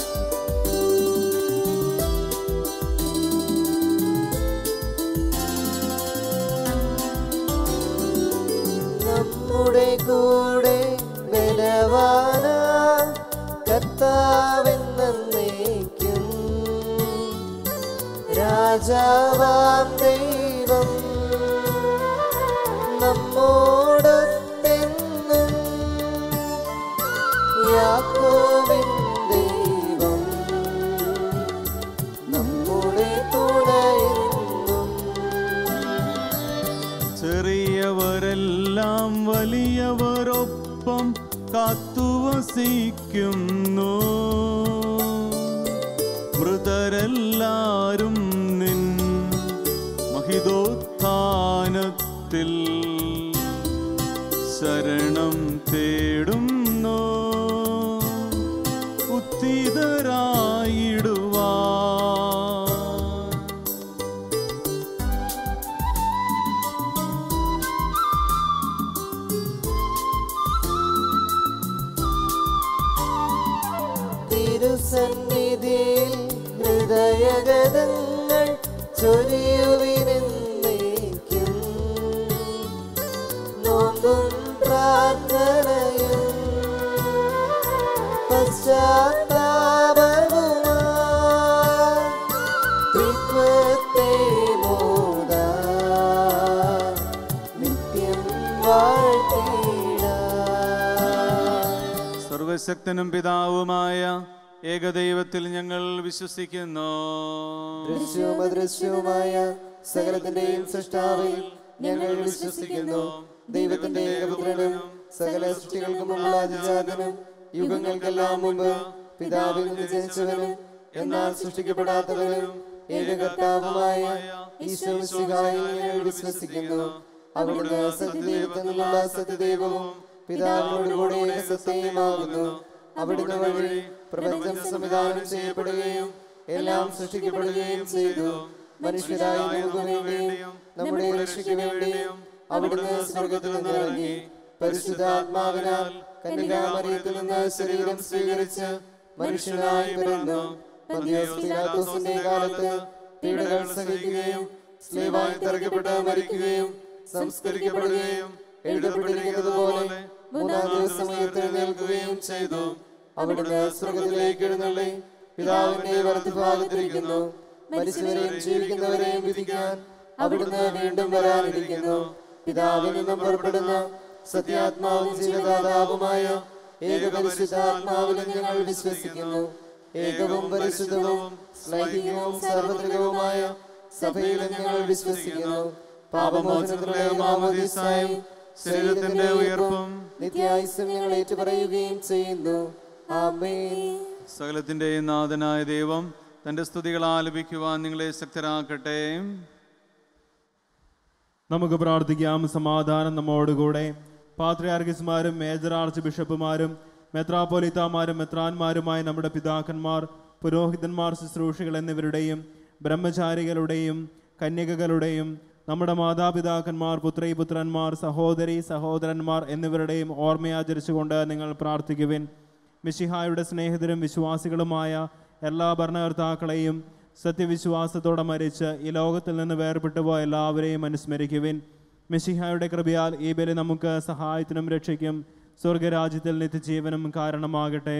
Speaker 1: നമ്മുടെ കൂടെ ബലവാന കർത്താവെന്നേക്കും രാജാവാം ദൈവം നമ്മോടൊത്തെന്നും യാക്കോവിൻ ദൈവം നമ്മുടെ തുണയെന്നും
Speaker 2: ചെറിയവരെല്ലാം വലിയവരൊപ്പം കാത്തുവസിക്കുന്നു മൃതരെല്ലാരും നിൻ മഹിതോത്ഥാനത്തിൽ ശരണം തേടുന്നു ഉത്തിതരായിടുവാൻ
Speaker 1: തിരുസന്നിധിയിൽ ഹൃദയഗതങ്ങൾ ചൊരിയുവിനെന്നേക്കും നോമ്പും പ്രാർത്ഥനയും പശ്ചാത്താപവുമായി ത്രിത്വത്തെ മോദാ നിത്യം വാഴ്ത്തിടാം
Speaker 2: സർവശക്തനും പിതാവുമായ ഏകദൈവത്തിൽ ഞങ്ങൾ വിശ്വസിക്കുന്നു
Speaker 1: ദൃശ്യവും അദൃശ്യവുമായ സകലത്തിന്റെയും സൃഷ്ടാവിൽ ഞങ്ങൾ വിശ്വസിക്കുന്നു ദൈവത്തിന്റെ ഏകപുത്രനും സകല സൃഷ്ടികൾക്കും മുമ്പുള്ള അതിജാതനും യുഗങ്ങൾക്കെല്ലാം മുമ്പ് പിതാവിൽ നിന്ന് ജനിച്ചവനും എന്നാൽ സൃഷ്ടിക്കപ്പെടാത്തവനും ഏകകർത്താവുമായ ഈശോ മിശിഹായിൽ ഞങ്ങൾ വിശ്വസിക്കുന്നു അവിടുന്ന് സത്യദൈവത്തിൽ നിന്നുള്ള സത്യദൈവവും പിതാവിനോടുകൂടെ ഏകസത്യമാകുന്നു അവിടുന്ന് വഴി പ്രപഞ്ചം സംവിധാനം ചെയ്യപ്പെടുകയും എല്ലാം സൃഷ്ടിക്കപ്പെടുകയും ചെയ്തു മനുഷ്യരായ നമുക്ക് വേണ്ടിയും നമ്മുടെ രക്ഷയ്ക്ക് വേണ്ടിയും അവിടുന്ന് സ്വർഗത്തിൽ നിന്ന് ഇറങ്ങി പരിശുദ്ധാത്മാവിനാൽ കന്യകാമറിയത്തിൽ നിന്ന് ശരീരം സ്വീകരിച്ച് മനുഷ്യനായി പിറന്നു പന്തിയോസ് പീലാത്തോസിന്റെ കാലത്ത് പീഡകൾ സഹിക്കുകയും സ്ലേവായി തറയ്ക്കപ്പെട്ട് മരിക്കുകയും സംസ്കരിക്കപ്പെടുകയും എഴുതപ്പെട്ടിരിക്കുന്നത് പോലെ മൂന്നാം ദിവസം ഉയർത്തെഴുന്നേൽക്കുകയും ചെയ്തു അവിടുന്ന് സ്വർഗത്തിലേക്ക് എഴുന്നള്ളി പിതാവിന്റെ വലതുഭാഗത്തിരിക്കുന്നു മരിച്ചവരെയും ജീവിക്കുന്നവരെയും വിധിക്കാൻ അവിടുന്ന് വീണ്ടും വരാനിരിക്കുന്നു പിതാവിൽ നിന്നും പുറപ്പെടുന്ന സത്യാത്മാവും ജീവദാതാവുമായ ഏകപരിശുദ്ധാത്മാവിലും ഞങ്ങൾ വിശ്വസിക്കുന്നു ഏകവും പരിശുദ്ധവും സ്ലൈഹികവും സാർവത്രികവുമായ സഭയിലും ഞങ്ങൾ വിശ്വസിക്കുന്നു പാപമോചനത്തിനുള്ള മാമോദീസായും ശരീരത്തിന്റെ ഉയർപ്പും നിത്യായുസ്സും ഞങ്ങൾ ഏറ്റുപറയുകയും ചെയ്യുന്നു ആമേൻ
Speaker 2: സകലത്തിൻ്റെയും നാഥനായ ദൈവം തൻ്റെ സ്തുതികൾ ആലപിക്കുവാൻ നിങ്ങളെ ശക്തരാക്കട്ടെ
Speaker 4: നമുക്ക് പ്രാർത്ഥിക്കാം സമാധാനം നമ്മോടുകൂടെ പാത്രിയാർക്കിസ്മാരും മേജർ ആർച്ച് ബിഷപ്പുമാരും മെത്രാപ്പൊലിത്താമാരും മെത്രാന്മാരുമായ നമ്മുടെ പിതാക്കന്മാർ പുരോഹിതന്മാർ ശുശ്രൂഷികൾ എന്നിവരുടെയും ബ്രഹ്മചാരികളുടെയും കന്യകകളുടെയും നമ്മുടെ മാതാപിതാക്കന്മാർ പുത്രി പുത്രന്മാർ സഹോദരി സഹോദരന്മാർ എന്നിവരുടെയും ഓർമ്മയാചരിച്ചുകൊണ്ട് നിങ്ങൾ പ്രാർത്ഥിക്കുവിൻ മിശിഹായുടെ സ്നേഹിതരും വിശ്വാസികളുമായ എല്ലാ ഭരണകർത്താക്കളെയും സത്യവിശ്വാസത്തോടെ മരിച്ച് ഈ ലോകത്തിൽ നിന്ന് വേർപെട്ടു പോയ എല്ലാവരെയും അനുസ്മരിക്കുവിൻ മിശിഹായുടെ കൃപയാൽ ഈ ബലി നമുക്ക് സഹായത്തിനും രക്ഷയ്ക്കും സ്വർഗരാജ്യത്തിൽ നിത്യജീവനും കാരണമാകട്ടെ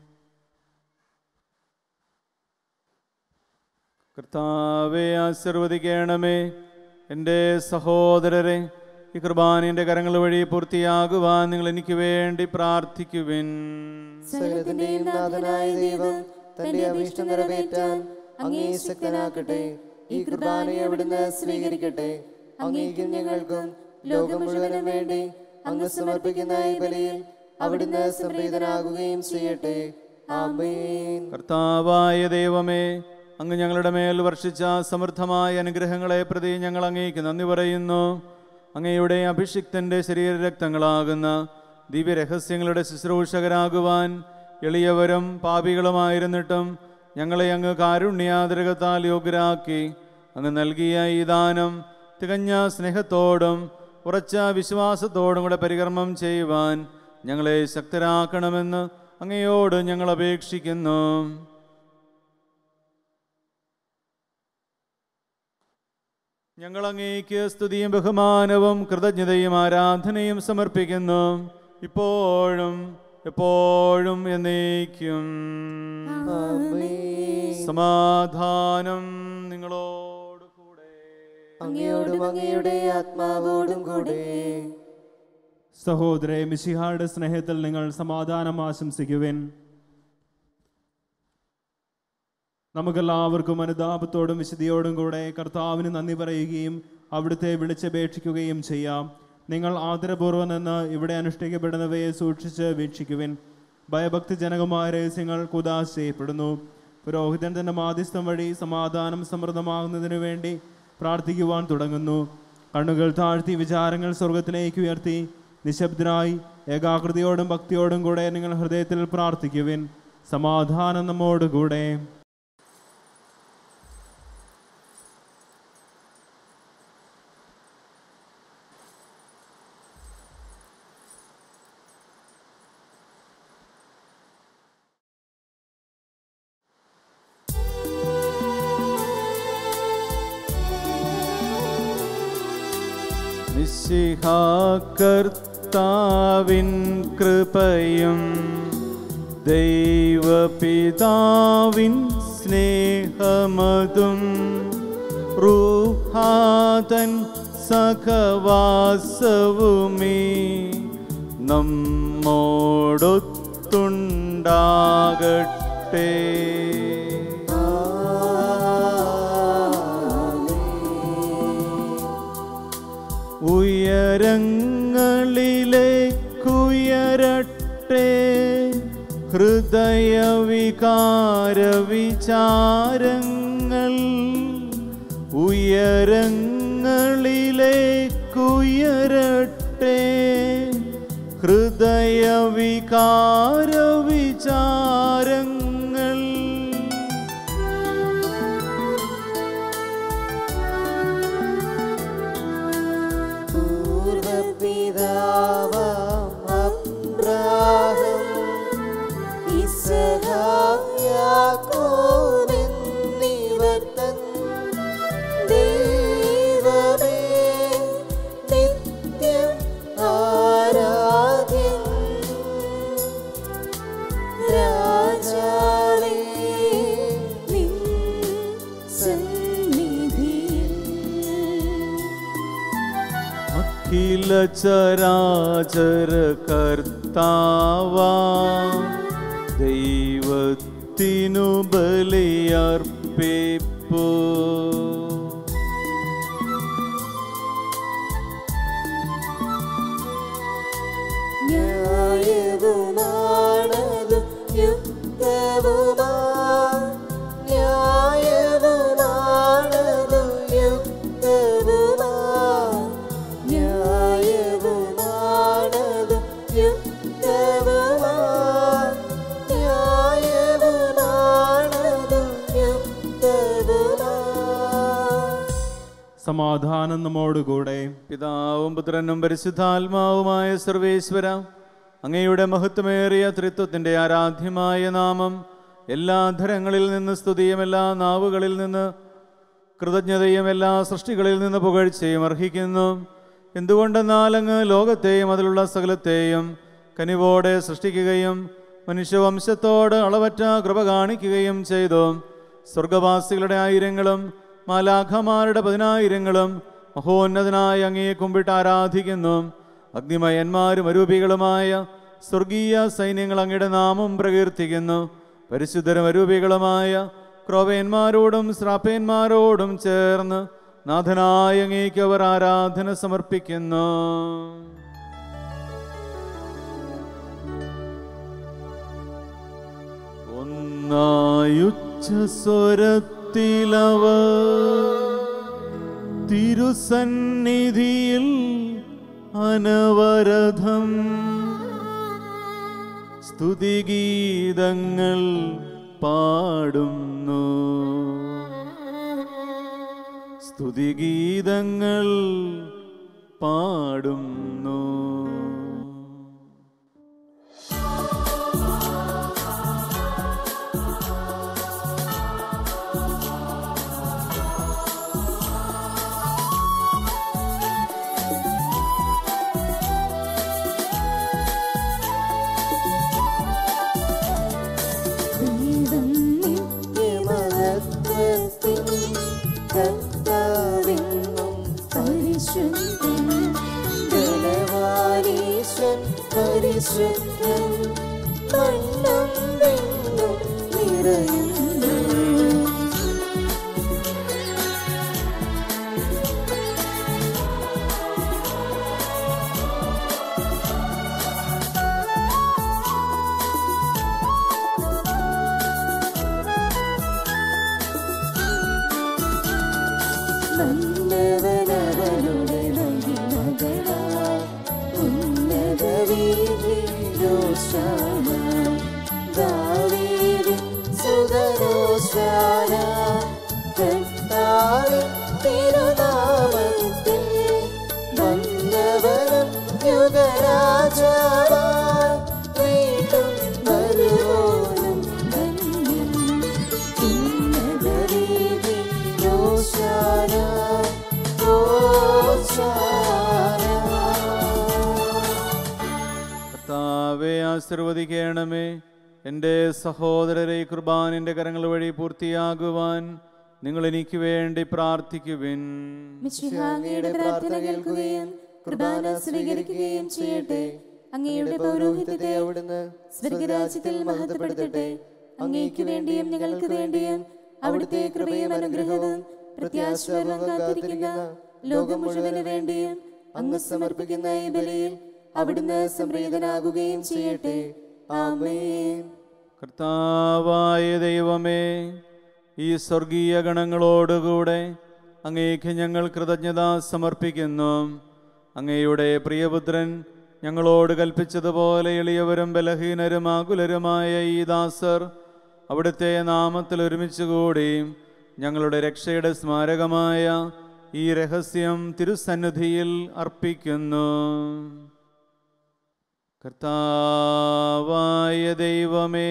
Speaker 2: കർത്താവെ ആശീർവദിക്കണമേ എൻ്റെ സഹോദരരെ ഈ കുർബാനയുടെ കരങ്ങൾ വഴി പൂർത്തിയാകുവാൻ നിങ്ങൾ എനിക്ക് വേണ്ടി പ്രാർത്ഥിക്കുവിൻ
Speaker 1: സകലത്തിന്റെയും നാഥനായ ദൈവം തന്റെ അഭീഷ്ടം നിറവേറ്റാൻ അങ്ങേ ശക്തനാക്കട്ടെ ഈ കുർബാനയെ അവിടുന്ന് സ്വീകരിക്കട്ടെ അങ്ങേക്കും ഞങ്ങൾക്കും ലോകം മുഴുവനും വേണ്ടി അങ്ങ് സമർപ്പിക്കുന്ന ഈ ബലിയിൽ അവിടുന്ന് സംപ്രീതനാകുകയും ചെയ്യട്ടെ ആമേൻ
Speaker 2: കർത്താവായ ദൈവമേ അങ്ങ് ഞങ്ങളുടെ മേൽ വർഷിച്ച സമൃദ്ധമായ അനുഗ്രഹങ്ങളെ പ്രതി ഞങ്ങൾ അങ്ങേക്ക് നന്ദി പറയുന്നു അങ്ങയുടെ അഭിഷിക്തന്റെ ശരീരരക്തങ്ങളാകുന്ന ദിവ്യരഹസ്യങ്ങളുടെ ശുശ്രൂഷകരാകുവാൻ എളിയവരും പാപികളുമായിരുന്നിട്ടും ഞങ്ങളെ അങ്ങ് കാരുണ്യാതിരകത്താൽ യോഗ്യരാക്കി അങ്ങ് നൽകിയ ഈ ദാനം തികഞ്ഞ സ്നേഹത്തോടും ഉറച്ച വിശ്വാസത്തോടും കൂടെ പരികർമ്മം ചെയ്യുവാൻ ഞങ്ങളെ ശക്തരാക്കണമെന്ന് അങ്ങയോട് ഞങ്ങൾ അപേക്ഷിക്കുന്നു ഞങ്ങൾ അങ്ങേക്ക് സ്തുതിയും ബഹുമാനവും കൃതജ്ഞതയും ആരാധനയും സമർപ്പിക്കുന്നു ഇപ്പോഴും എപ്പോഴും എന്നേക്കും
Speaker 1: ആമേൻ
Speaker 2: സമാധാനം നിങ്ങളോട് കൂടെ
Speaker 1: അങ്ങയോടും അങ്ങയുടെ ആത്മാവോടും കൂടെ
Speaker 4: സഹോദരെ മിശിഹായുടെ സ്നേഹത്തിൽ നിങ്ങൾ സമാധാനം ആശംസിക്കുവിൻ നമുക്കെല്ലാവർക്കും അനുതാപത്തോടും വിശുദ്ധിയോടും കൂടെ കർത്താവിന് നന്ദി പറയുകയും അവിടുത്തെ വിളിച്ചപേക്ഷിക്കുകയും ചെയ്യാം നിങ്ങൾ ആദരപൂർവ്വം നിന്ന് ഇവിടെ അനുഷ്ഠിക്കപ്പെടുന്നവയെ സൂക്ഷിച്ച് വീക്ഷിക്കുവിൻ ഭയഭക്തിജനകമായ രഹസ്യങ്ങൾ കുദാശ ചെയ്യപ്പെടുന്നു പുരോഹിതൻ തന്റെ മാധ്യസ്ഥം വഴി സമാധാനം സമൃദ്ധമാകുന്നതിനു വേണ്ടി പ്രാർത്ഥിക്കുവാൻ തുടങ്ങുന്നു കണ്ണുകൾ താഴ്ത്തി വിചാരങ്ങൾ സ്വർഗത്തിലേക്ക് ഉയർത്തി നിശബ്ദനായി ഏകാകൃതിയോടും ഭക്തിയോടും കൂടെ നിങ്ങൾ ഹൃദയത്തിൽ പ്രാർത്ഥിക്കുവിൻ സമാധാനം നമ്മോടുകൂടെ
Speaker 2: കർത്താവിൻ കൃപയും ദൈവപിതാവിൻ സ്നേഹമതും റൂഹാതൻ സഖവാസവുമേ നമ്മോടൊത്തുണ്ടാകട്ടെ ഉയരങ്ങളിലേക്കുയരട്ടെ ഹൃദയവികാര വിചാരങ്ങൾ ഉയരങ്ങളിലേക്കുയരട്ടെ ഹൃദയവികാര വിചാരങ്ങൾ
Speaker 1: പൂർവപിതാവാം അബ്രാഹം ഇസ്ഹാക്ക് യാക്കോബ് എന്നിവർ തൻ ദൈവമേ നിത്യം ആരാധ്യൻ രാജാവേ നിൻ സന്നിധിയിൽ
Speaker 2: അഖില ചരാചര കർത്താവാ ദൈവത്തിനു ബലിയർപ്പിപ്പോ
Speaker 1: ന്യായവുമാണതു യുക്തവുമാ ന്യായവുമാണതു യുക്തവുമാ ന്യായവുമാണതു
Speaker 4: സമാധാനം നമ്മോടുകൂടെ
Speaker 2: പിതാവും പുത്രനും പരിശുദ്ധാത്മാവുമായ സർവേശ്വര അങ്ങയുടെ മഹത്വമേറിയ ത്രിത്വത്തിൻ്റെ ആരാധ്യമായ നാമം എല്ലാ ധരങ്ങളിൽ നിന്ന് സ്തുതിയും എല്ലാ നാവുകളിൽ നിന്ന് കൃതജ്ഞതയും എല്ലാ സൃഷ്ടികളിൽ നിന്ന് പുകഴ്ചയും അർഹിക്കുന്നു എന്തുകൊണ്ടെന്നാൽ അങ്ങ് ലോകത്തെയും അതിലുള്ള സകലത്തെയും കനിവോടെ സൃഷ്ടിക്കുകയും മനുഷ്യവംശത്തോട് അളവറ്റ കൃപ കാണിക്കുകയും ചെയ്തു സ്വർഗവാസികളുടെ ആയിരങ്ങളും മാലാഖമാരുടെ പതിനായിരങ്ങളും മഹോന്നതനായ അങ്ങയെ കുമ്പിട്ട് ആരാധിക്കുന്നു അഗ്നിമയന്മാരും അരൂപികളുമായ സ്വർഗീയ സൈന്യങ്ങൾ അങ്ങയുടെ നാമം പ്രകീർത്തിക്കുന്നു പരിശുദ്ധരും അരൂപികളുമായ ക്രോവേന്മാരോടും ശ്രാപ്പേന്മാരോടും ചേർന്ന് നാഥനായ അങ്ങേക്ക് അവർ ആരാധന സമർപ്പിക്കുന്നു ഒന്നായുച്ച സ്വരത്തിലവ തിരുസന്നിധിയിൽ അനവരഥം സ്തുതിഗീതങ്ങൾ പാടുന്നു സ്തുതിഗീതങ്ങൾ പാടുന്നു
Speaker 1: ദൈവം നിത്യമഹത്വത്തിൽ കർത്താവെന്നും പരിശുദ്ധൻ ബലവാനീശൻ പരിശുദ്ധൻ മണ്ണും വെണ്ണും നിറയുന്നു വന്നവനവനുടെ മഹിമകളാൽ ഉന്നത വീതിയിലോശാന ദാവീദിൻ സുതരോശാന കർത്താവിൻ തിരുനാമത്തിൽ വന്നവനും യുഗരാജാവായി വീണ്ടും വരുവോനും ധന്യൻ ഉന്നത വീതിയിലോശാന
Speaker 2: കർത്താവെ ആശീർവദിക്കണമേ എൻ്റെ സഹോദരരെ ഈ കുർബാനിൻ്റെ കരങ്ങൾ വഴി പൂർത്തിയാകുവാൻ നിങ്ങൾ എനിക്ക് വേണ്ടി പ്രാർത്ഥിക്കുവിൻ
Speaker 1: മിശിഹാങ്ങയുടെ പ്രാർത്ഥന കേൾക്കുകയും കുർബാന സ്വീകരിക്കുകയും ചെയ്യട്ടെ അങ്ങയുടെ പൗരോഹിത്യത്തെ അവിടുന്ന് സ്വർഗരാജ്യത്തിൽ മഹത്വപ്പെടുത്തട്ടെ അങ്ങേക്ക് വേണ്ടിയും ഞങ്ങൾക്ക് വേണ്ടിയും അവിടുത്തെ കൃപയും അനുഗ്രഹവും പ്രത്യാശപൂർവ്വം കാത്തിരിക്കുന്ന ലോകം മുഴുവന് വേണ്ടിയും അങ്ങ് സമർപ്പിക്കുന്ന ഈ ബലിയിൽ അവിടുന്ന് സംപ്രീതനാകുകയും ചെയ്യട്ടെ ആമേൻ
Speaker 2: കർത്താവായ ദൈവമേ ഈ സ്വർഗീയ ഗണങ്ങളോടുകൂടെ അങ്ങേക്ക് ഞങ്ങൾ കൃതജ്ഞത സമർപ്പിക്കുന്നു അങ്ങയുടെ പ്രിയപുത്രൻ ഞങ്ങളോട് കൽപ്പിച്ചതുപോലെ എളിയവരും ബലഹീനരും ആകുലരുമായ ഈ ദാസർ അവിടുത്തെ നാമത്തിൽ ഒരുമിച്ച് കൂടി ഞങ്ങളുടെ രക്ഷയുടെ സ്മാരകമായ ഈ രഹസ്യം തിരുസന്നിധിയിൽ അർപ്പിക്കുന്നു കർത്താവായ ദൈവമേ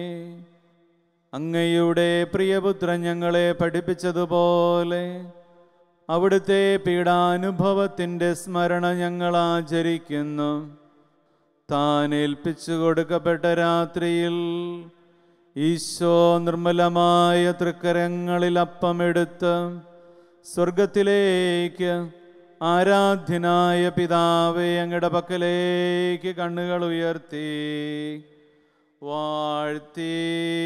Speaker 2: അങ്ങയുടെ പ്രിയപുത്രൻ ഞങ്ങളെ പഠിപ്പിച്ചതുപോലെ അവിടുത്തെ പീഡാനുഭവത്തിൻ്റെ സ്മരണ ഞങ്ങൾ ആചരിക്കുന്നു താൻ ഏൽപ്പിച്ചു കൊടുക്കപ്പെട്ട രാത്രിയിൽ ഈശോ നിർമ്മലമായ തൃക്കരങ്ങളിൽ അപ്പമെടുത്ത് സ്വർഗത്തിലേക്ക് ആരാധ്യനായ പിതാവെ അങ്ങയുടെ പക്കലേക്ക് കണ്ണുകൾ ഉയർത്തി വാഴ്ത്തി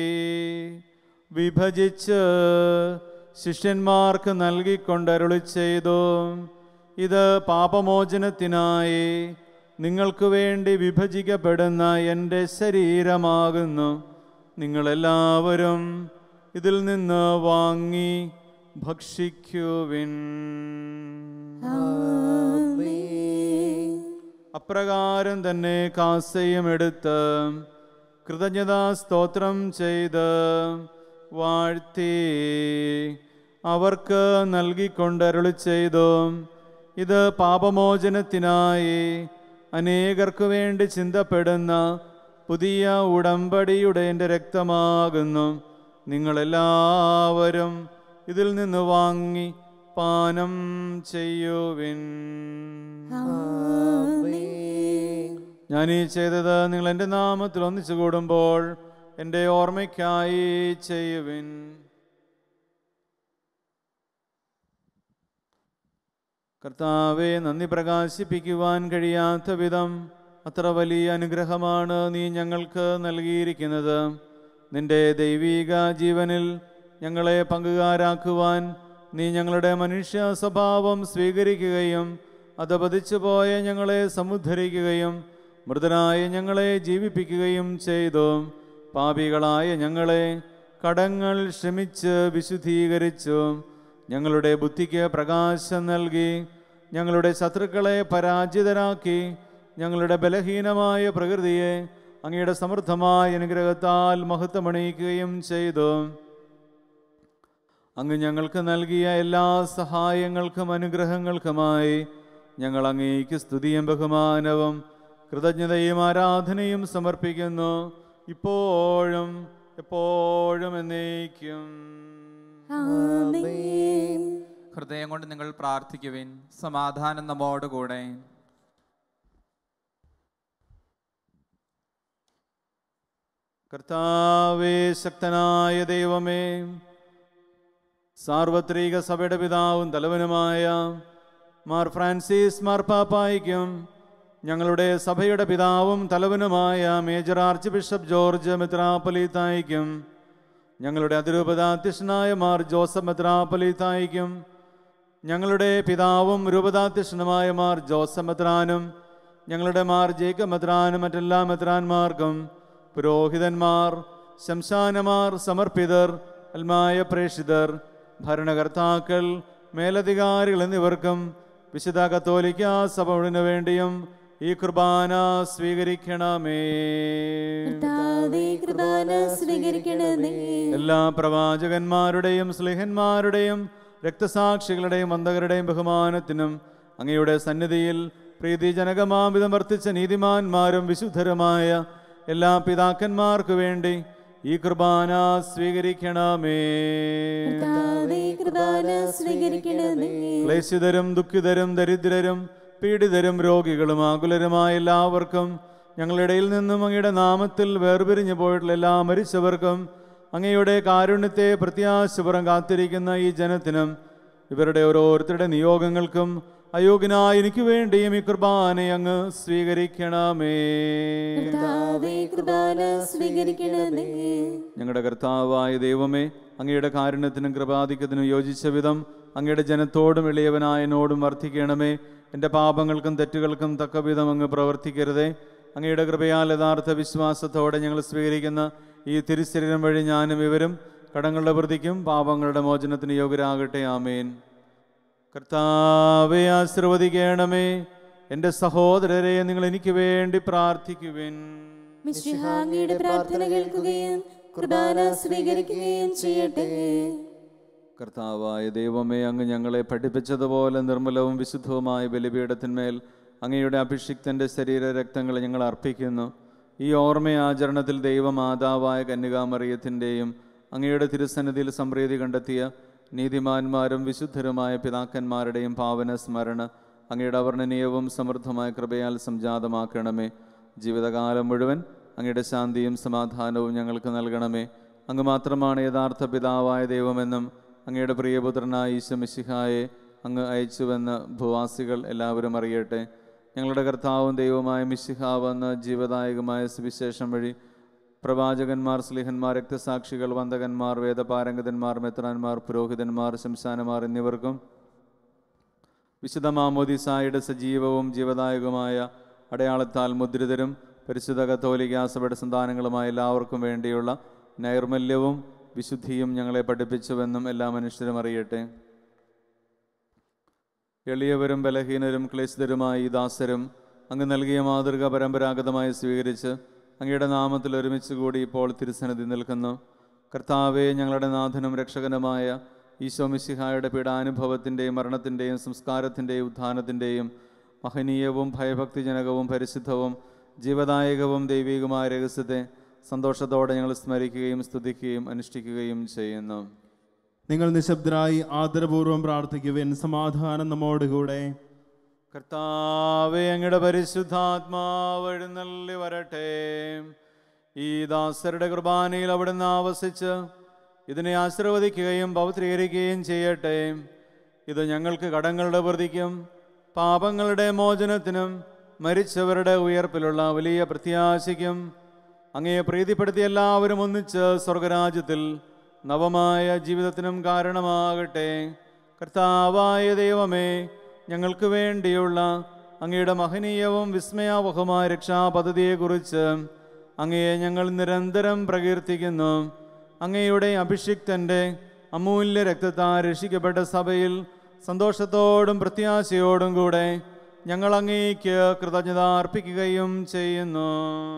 Speaker 2: വിഭജിച്ച് ശിഷ്യന്മാർക്ക് നൽകിക്കൊണ്ടരുളി ചെയ്തു ഇത് പാപമോചനത്തിനായി നിങ്ങൾക്ക് വേണ്ടി വിഭജിക്കപ്പെടുന്ന എൻ്റെ ശരീരമാകുന്നു നിങ്ങളെല്ലാവരും ഇതിൽ നിന്ന് വാങ്ങി ഭക്ഷിക്കുവിൻ അപ്രകാരം തന്നെ കാസയും എടുത്ത് കൃതജ്ഞതാ സ്തോത്രം ചെയ്ത് വാഴ്ത്തി അവർക്ക് നൽകിക്കൊണ്ടരുളി ചെയ്തു ഇത് പാപമോചനത്തിനായി അനേകർക്കു വേണ്ടി ചിന്തപ്പെടുന്ന പുതിയ ഉടമ്പടിയുടെ എൻ്റെ രക്തമാകുന്നു നിങ്ങളെല്ലാവരും ഇതിൽ നിന്ന് വാങ്ങി പാനം ചെയ്യുവിൻ ഞാൻ ഈ ചെയ്തത് നിങ്ങൾ എൻ്റെ നാമത്തിൽ ഒന്നിച്ചു കൂടുമ്പോൾ എൻ്റെ ഓർമ്മയ്ക്കായി ചെയ്യുവിൻ കർത്താവെ നന്ദി പ്രകാശിപ്പിക്കുവാൻ കഴിയാത്ത വിധം അത്ര വലിയ അനുഗ്രഹമാണ് നീ ഞങ്ങൾക്ക് നൽകിയിരിക്കുന്നത് നിന്റെ ദൈവീക ജീവനിൽ ഞങ്ങളെ പങ്കുകാരാക്കുവാൻ നീ ഞങ്ങളുടെ മനുഷ്യ സ്വഭാവം സ്വീകരിക്കുകയും അധപതിച്ചു പോയ ഞങ്ങളെ സമുദ്ധരിക്കുകയും മൃതനായ ഞങ്ങളെ ജീവിപ്പിക്കുകയും ചെയ്തു പാപികളായ ഞങ്ങളെ കടങ്ങൾ ക്ഷമിച്ച് വിശുദ്ധീകരിച്ചു ഞങ്ങളുടെ ബുദ്ധിക്ക് പ്രകാശം നൽകി ഞങ്ങളുടെ ശത്രുക്കളെ പരാജിതരാക്കി ഞങ്ങളുടെ ബലഹീനമായ പ്രകൃതിയെ അങ്ങയുടെ സമൃദ്ധമായ അനുഗ്രഹത്താൽ മഹത്വമണിയിക്കുകയും ചെയ്തു അങ്ങ് ഞങ്ങൾക്ക് നൽകിയ എല്ലാ സഹായങ്ങൾക്കും അനുഗ്രഹങ്ങൾക്കുമായി ഞങ്ങൾ അങ്ങേക്ക് സ്തുതിയും ബഹുമാനവും കൃതജ്ഞതയും ആരാധനയും സമർപ്പിക്കുന്നു ഇപ്പോഴും എപ്പോഴും എന്നേക്കും
Speaker 1: ആമേൻ
Speaker 3: ഹൃദയം കൊണ്ട് നിങ്ങൾ പ്രാർത്ഥിക്കുവിൻ സമാധാനം നമ്മോടുകൂടെ
Speaker 2: കർത്താവേ ശക്തനായ ദൈവമേ സാർവത്രിക സഭയുടെ പിതാവും തലവനുമായ മാർ ഫ്രാൻസിസ് മാർപ്പാപ്പായിക്കും ഞങ്ങളുടെ സഭയുടെ പിതാവും തലവനുമായ മേജർ ആർച്ച് ബിഷപ്പ് ജോർജ് മെത്രാപ്പലീത്തായിക്കും ഞങ്ങളുടെ അതിരൂപതാധ്യക്ഷനായ മാർ ജോസഫ് മെത്രാപ്പലീത്തായിക്കും ഞങ്ങളുടെ പിതാവും രൂപതാധ്യക്ഷനുമായ മാർ ജോസഫ് മെത്രാനും ഞങ്ങളുടെ മാർ ജേക്കബ് മെത്രാനും മറ്റെല്ലാ മെത്രാന്മാർക്കും പുരോഹിതന്മാർ ശംശാനമാർ സമർപ്പിതർ അൽമായ പ്രേഷിതർ ഭരണകർത്താക്കൾ മേലധികാരികൾ എന്നിവർക്കും വിശുദ്ധ കത്തോലിക്ക സഭ മുഴുവനു വേണ്ടിയും ഈ കുർബാന സ്വീകരിക്കണമേ
Speaker 1: കർത്താവേ കൃപാന സ്വീകരിക്കണമേ
Speaker 2: എല്ലാ പ്രവാചകന്മാരുടെയും സ്ലിഹന്മാരുടെയും രക്തസാക്ഷികളുടെയും അന്തകരുടെയും ബഹുമാനത്തിനും അങ്ങയുടെ സന്നിധിയിൽ പ്രീതിജനകമാവിധം വർത്തിച്ച നീതിമാന്മാരും വിശുദ്ധരുമായ എല്ലാ പിതാക്കന്മാർക്കു വേണ്ടി ഈ കുർബാന സ്വീകരിക്കണമേ
Speaker 1: കർത്താവേ കൃപാന സ്വീകരിക്കണമേ
Speaker 2: ക്ലേശിതരും ദുഃഖിതരും ദരിദ്രരും പീഡിതരും രോഗികളും ആകുലരുമായ എല്ലാവർക്കും ഞങ്ങളുടെ ഇടയിൽ നിന്നും അങ്ങയുടെ നാമത്തിൽ വേർപിരിഞ്ഞു പോയിട്ടുള്ള എല്ലാ മരിച്ചവർക്കും അങ്ങയുടെ കാരുണ്യത്തെ പ്രത്യാശപുറം കാത്തിരിക്കുന്ന ഈ ജനത്തിനും ഇവരുടെ ഓരോരുത്തരുടെ നിയോഗങ്ങൾക്കും അയോഗ്യനായ എനിക്ക് വേണ്ടിയും ഈ കുർബാന അങ്ങ് സ്വീകരിക്കണമേ
Speaker 1: കർത്താവേ കൃപാന സ്വീകരിക്കണമേ
Speaker 2: ഞങ്ങളുടെ കർത്താവായ ദൈവമേ അങ്ങയുടെ കാരുണ്യത്തിനും കൃപാധിക്യത്തിനും യോജിച്ച വിധം അങ്ങയുടെ ജനത്തോടും എളിയവനായനോടും വർദ്ധിക്കണമേ എൻ്റെ പാപങ്ങൾക്കും തെറ്റുകൾക്കും തക്ക വിധം അങ്ങ് പ്രവർത്തിക്കരുതേ അങ്ങയുടെ കൃപയാൽ യഥാർത്ഥ വിശ്വാസത്തോടെ ഞങ്ങൾ സ്വീകരിക്കുന്ന ഈ തിരുശരീരം വഴി ഞാനും ഇവരും കടങ്ങളുടെ വൃത്തിക്കും പാപങ്ങളുടെ മോചനത്തിന് യോഗ്യരാകട്ടെ ആമേൻ കർത്താവെ ആശീർവദിക്കണമേ എൻ്റെ സഹോദരരെ നിങ്ങൾ എനിക്ക് വേണ്ടി പ്രാർത്ഥിക്കുവിൻ
Speaker 1: മിശിഹാങ്ങിയുടെ പ്രാർത്ഥന കേൾക്കുകയും കുർബാന സ്വീകരിക്കുകയും ചെയ്യട്ടെ
Speaker 2: കർത്താവായ ദൈവമേ അങ്ങ് ഞങ്ങളെ പഠിപ്പിച്ചതുപോലെ നിർമ്മലവും വിശുദ്ധവുമായ ബലിപീഠത്തിന്മേൽ അങ്ങയുടെ അഭിഷിക്തന്റെ ശരീര രക്തങ്ങളെ ഞങ്ങൾ അർപ്പിക്കുന്നു ഈ ഓർമ്മയാചരണത്തിൽ ദൈവമാതാവായ കന്യകാമറിയത്തിൻ്റെയും അങ്ങയുടെ തിരുസന്നിധിയിൽ സംപ്രീതി കണ്ടെത്തിയ നീതിമാന്മാരും വിശുദ്ധരുമായ പിതാക്കന്മാരുടെയും പാവന സ്മരണ അങ്ങയുടെ അവർണ്ണനീയവും സമൃദ്ധമായ കൃപയാൽ സംജാതമാക്കണമേ ജീവിതകാലം മുഴുവൻ അങ്ങയുടെ ശാന്തിയും സമാധാനവും ഞങ്ങൾക്ക് നൽകണമേ അങ്ങ് മാത്രമാണ് യഥാർത്ഥ പിതാവായ ദൈവമെന്നും അങ്ങയുടെ പ്രിയപുത്രനായ ഈശോ മിശിഹായെ അങ്ങ് അയച്ചുവെന്ന് ഭൂവാസികൾ എല്ലാവരും അറിയട്ടെ ഞങ്ങളുടെ കർത്താവും ദൈവമായ മിശിഹാവെന്ന് ജീവദായകമായ സുവിശേഷം വഴി പ്രവാചകന്മാർ സ്ലിഹന്മാർ രക്തസാക്ഷികൾ വന്ദകന്മാർ വേദപാരംഗതന്മാർ മെത്രാന്മാർ പുരോഹിതന്മാർ ശംശാനമാർ എന്നിവർക്കും വിശുദ്ധ മാമോദിസായുടെ സജീവവും ജീവദായകമായ അടയാളത്താൽ മുദ്രിതരും പരിശുദ്ധ കത്തോലിക്ക സഭയുടെ സന്താനങ്ങളുമായ എല്ലാവർക്കും വേണ്ടിയുള്ള നൈർമല്യവും വിശുദ്ധിയും ഞങ്ങളെ പഠിപ്പിച്ചുവെന്നും എല്ലാ മനുഷ്യരും അറിയട്ടെ എളിയവരും ബലഹീനരും ക്ലേശിതരുമായ ഈ ദാസരും അങ്ങ് നൽകിയ മാതൃക പരമ്പരാഗതമായി സ്വീകരിച്ച് അങ്ങയുടെ നാമത്തിൽ ഒരുമിച്ച് കൂടി ഇപ്പോൾ തിരുസന്നിധി നിൽക്കുന്നു കർത്താവെ ഞങ്ങളുടെ നാഥനും രക്ഷകനുമായ ഈശോ മിശിഹായുടെ പീഡാനുഭവത്തിൻ്റെയും മരണത്തിൻ്റെയും സംസ്കാരത്തിൻ്റെയും ഉത്ഥാനത്തിൻ്റെയും മഹനീയവും ഭയഭക്തിജനകവും പരിശുദ്ധവും ജീവദായകവും ദൈവികവുമായ രഹസ്യത്തെ സന്തോഷത്തോടെ ഞങ്ങൾ സ്മരിക്കുകയും സ്തുതിക്കുകയും അനുഷ്ഠിക്കുകയും ചെയ്യുന്നു
Speaker 4: നിങ്ങൾ നിശബ്ദരായി ആദരപൂർവ്വം പ്രാർത്ഥിക്കുവിൻ സമാധാനം നമ്മോടുകൂടെ
Speaker 2: കർത്താവെ അങ്ങയുടെ പരിശുദ്ധാത്മാവ് എഴുന്നള്ളി വരട്ടെ ഈ ദാസരുടെ കുർബാനയിൽ അവിടുന്ന് ആവസിച്ച് ഇതിനെ ആശീർവദിക്കുകയും പവിത്രീകരിക്കുകയും ചെയ്യട്ടെ ഇത് ഞങ്ങൾക്ക് കടങ്ങളുടെ പ്രതിക്കും പാപങ്ങളുടെ മോചനത്തിനും മരിച്ചവരുടെ ഉയർപ്പിലുള്ള വലിയ പ്രത്യാശയ്ക്കും അങ്ങയെ പ്രീതിപ്പെടുത്തി എല്ലാവരും ഒന്നിച്ച് സ്വർഗരാജ്യത്തിൽ നവമായ ജീവിതത്തിനും കാരണമാകട്ടെ കർത്താവായ ദൈവമേ ഞങ്ങൾക്ക് വേണ്ടിയുള്ള അങ്ങയുടെ മഹനീയവും വിസ്മയാവഹമായ രക്ഷാപദ്ധതിയെക്കുറിച്ച് അങ്ങയെ ഞങ്ങൾ നിരന്തരം പ്രകീർത്തിക്കുന്നു അങ്ങയുടെ അഭിഷിക്തൻ്റെ അമൂല്യ രക്തത്താൽ രക്ഷിക്കപ്പെട്ട സഭയിൽ സന്തോഷത്തോടും പ്രത്യാശയോടും കൂടെ ഞങ്ങൾ അങ്ങേക്ക് കൃതജ്ഞത അർപ്പിക്കുകയും ചെയ്യുന്നു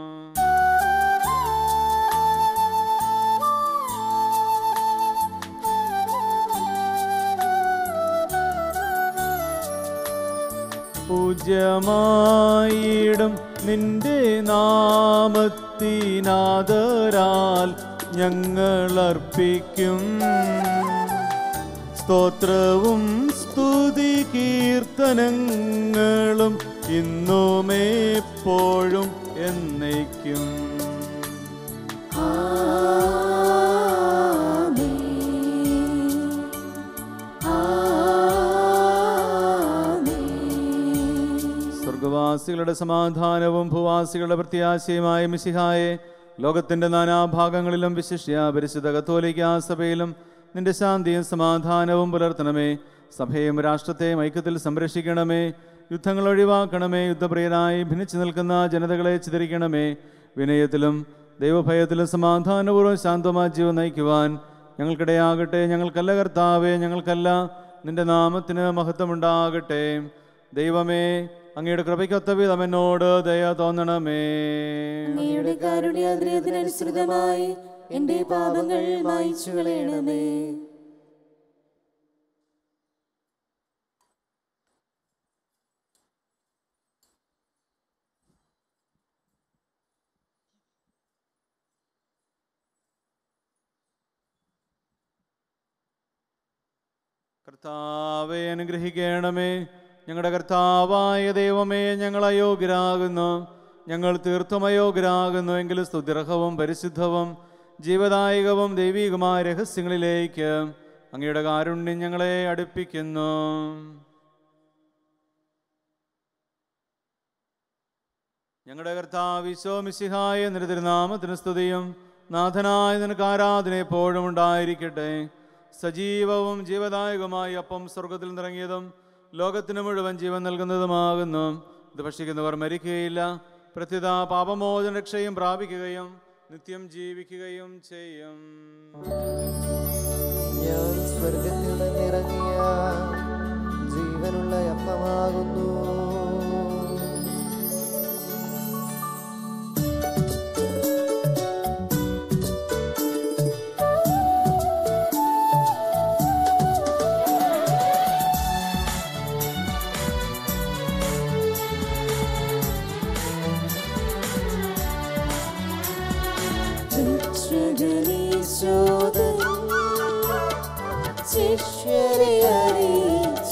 Speaker 2: പൂജ്യമായിടും നിന്റെ നാമത്തിനാദരാൽ ഞങ്ങൾ അർപ്പിക്കും സ്തോത്രവും സ്തുതി കീർത്തനങ്ങളും ഇന്നും എപ്പോഴും എന്നേക്കും സ്വർഗവാസികളുടെ സമാധാനവും ഭൂവാസികളുടെ പ്രത്യാശയുമായ മിശിഹായെ ലോകത്തിന്റെ നാനാഭാഗങ്ങളിലും വിശിഷ്യ പരിശുദ്ധ കത്തോലിക്ക സഭയിലും നിന്റെ ശാന്തിയും സമാധാനവും പുലർത്തണമേ സഭയും രാഷ്ട്രത്തെയും ഐക്യത്തിൽ സംരക്ഷിക്കണമേ യുദ്ധങ്ങൾ ഒഴിവാക്കണമേ യുദ്ധപ്രിയരായി ഭിന്നിച്ചു നിൽക്കുന്ന ജനതകളെ ചിതറിക്കണമേ വിനയത്തിലും ദൈവഭയത്തിലും സമാധാനപൂർവ്വം ശാന്തമായ ജീവൻ നയിക്കുവാൻ ഞങ്ങൾക്കിടയാകട്ടെ ഞങ്ങൾക്കല്ല കർത്താവേ ഞങ്ങൾക്കല്ല നിന്റെ നാമത്തിന് മഹത്വമുണ്ടാകട്ടെ ദൈവമേ അങ്ങയുടെ കൃപയ്ക്കൊത്ത വിധം എന്നോട് ദയ തോന്നണമേ
Speaker 1: അങ്ങയുടെ കാരുണ്യാദ്രയത്തിനനുസൃതമായി എന്റെ പാപങ്ങൾ മായിച്ചു കളയണമേ
Speaker 2: കർത്താവെ അനുഗ്രഹിക്കണമേ ഞങ്ങളുടെ കർത്താവായ ദൈവമേ ഞങ്ങൾ അയോഗ്യരാകുന്നു ഞങ്ങൾ തീർത്തും അയോഗ്യരാകുന്നു എങ്കിലും സ്തുതിർഹവും പരിശുദ്ധവും ജീവദായകവും ദൈവികമായ രഹസ്യങ്ങളിലേക്ക് അങ്ങയുടെ കാരുണ്യം ഞങ്ങളെ അടുപ്പിക്കുന്നു ഞങ്ങളുടെ കർത്താവ് ഈശോ മിശിഹായ നിരതിരുനാമത്തിന് സ്തുതിയും നാഥനായ നിനക്ക് ആരാധന എപ്പോഴും ഉണ്ടായിരിക്കട്ടെ സജീവവും ജീവദായകവുമായി അപ്പം സ്വർഗത്തിൽ നിറങ്ങിയതും ലോകത്തിന് മുഴുവൻ ജീവൻ നൽകുന്നതുമാകുന്നു ഇത് ഭക്ഷിക്കുന്നവർ മരിക്കുകയില്ല പ്രത്യുത പാപമോചന രക്ഷയും പ്രാപിക്കുകയും നിത്യം ജീവിക്കുകയും ചെയ്യും
Speaker 5: ഞാൻ സ്വർഗത്തിൽ നിന്നിറങ്ങിയ ജീവനുള്ള അപ്പമാകുന്നു
Speaker 1: രക്ഷകനീശോദൻ ശിഷ്യരെ അറിയിച്ച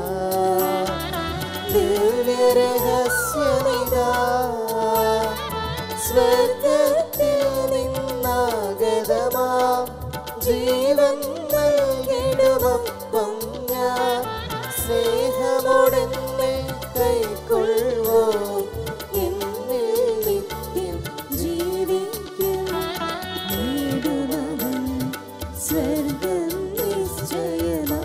Speaker 1: ദിവ്യരഹസ്യമിതാ സ്വർഗത്തിൽ നിന്നാഗതമാ ജീവൻ നൽകിടുമപ്പം ഞാൻ സ്നേഹമോടെന്നെ കൈക്കൊള്ളുവോ എന്നിൽ നിത്യം ജീവിക്കും നേടുവവൻ സ്വർഗം നിശ്ചയമാ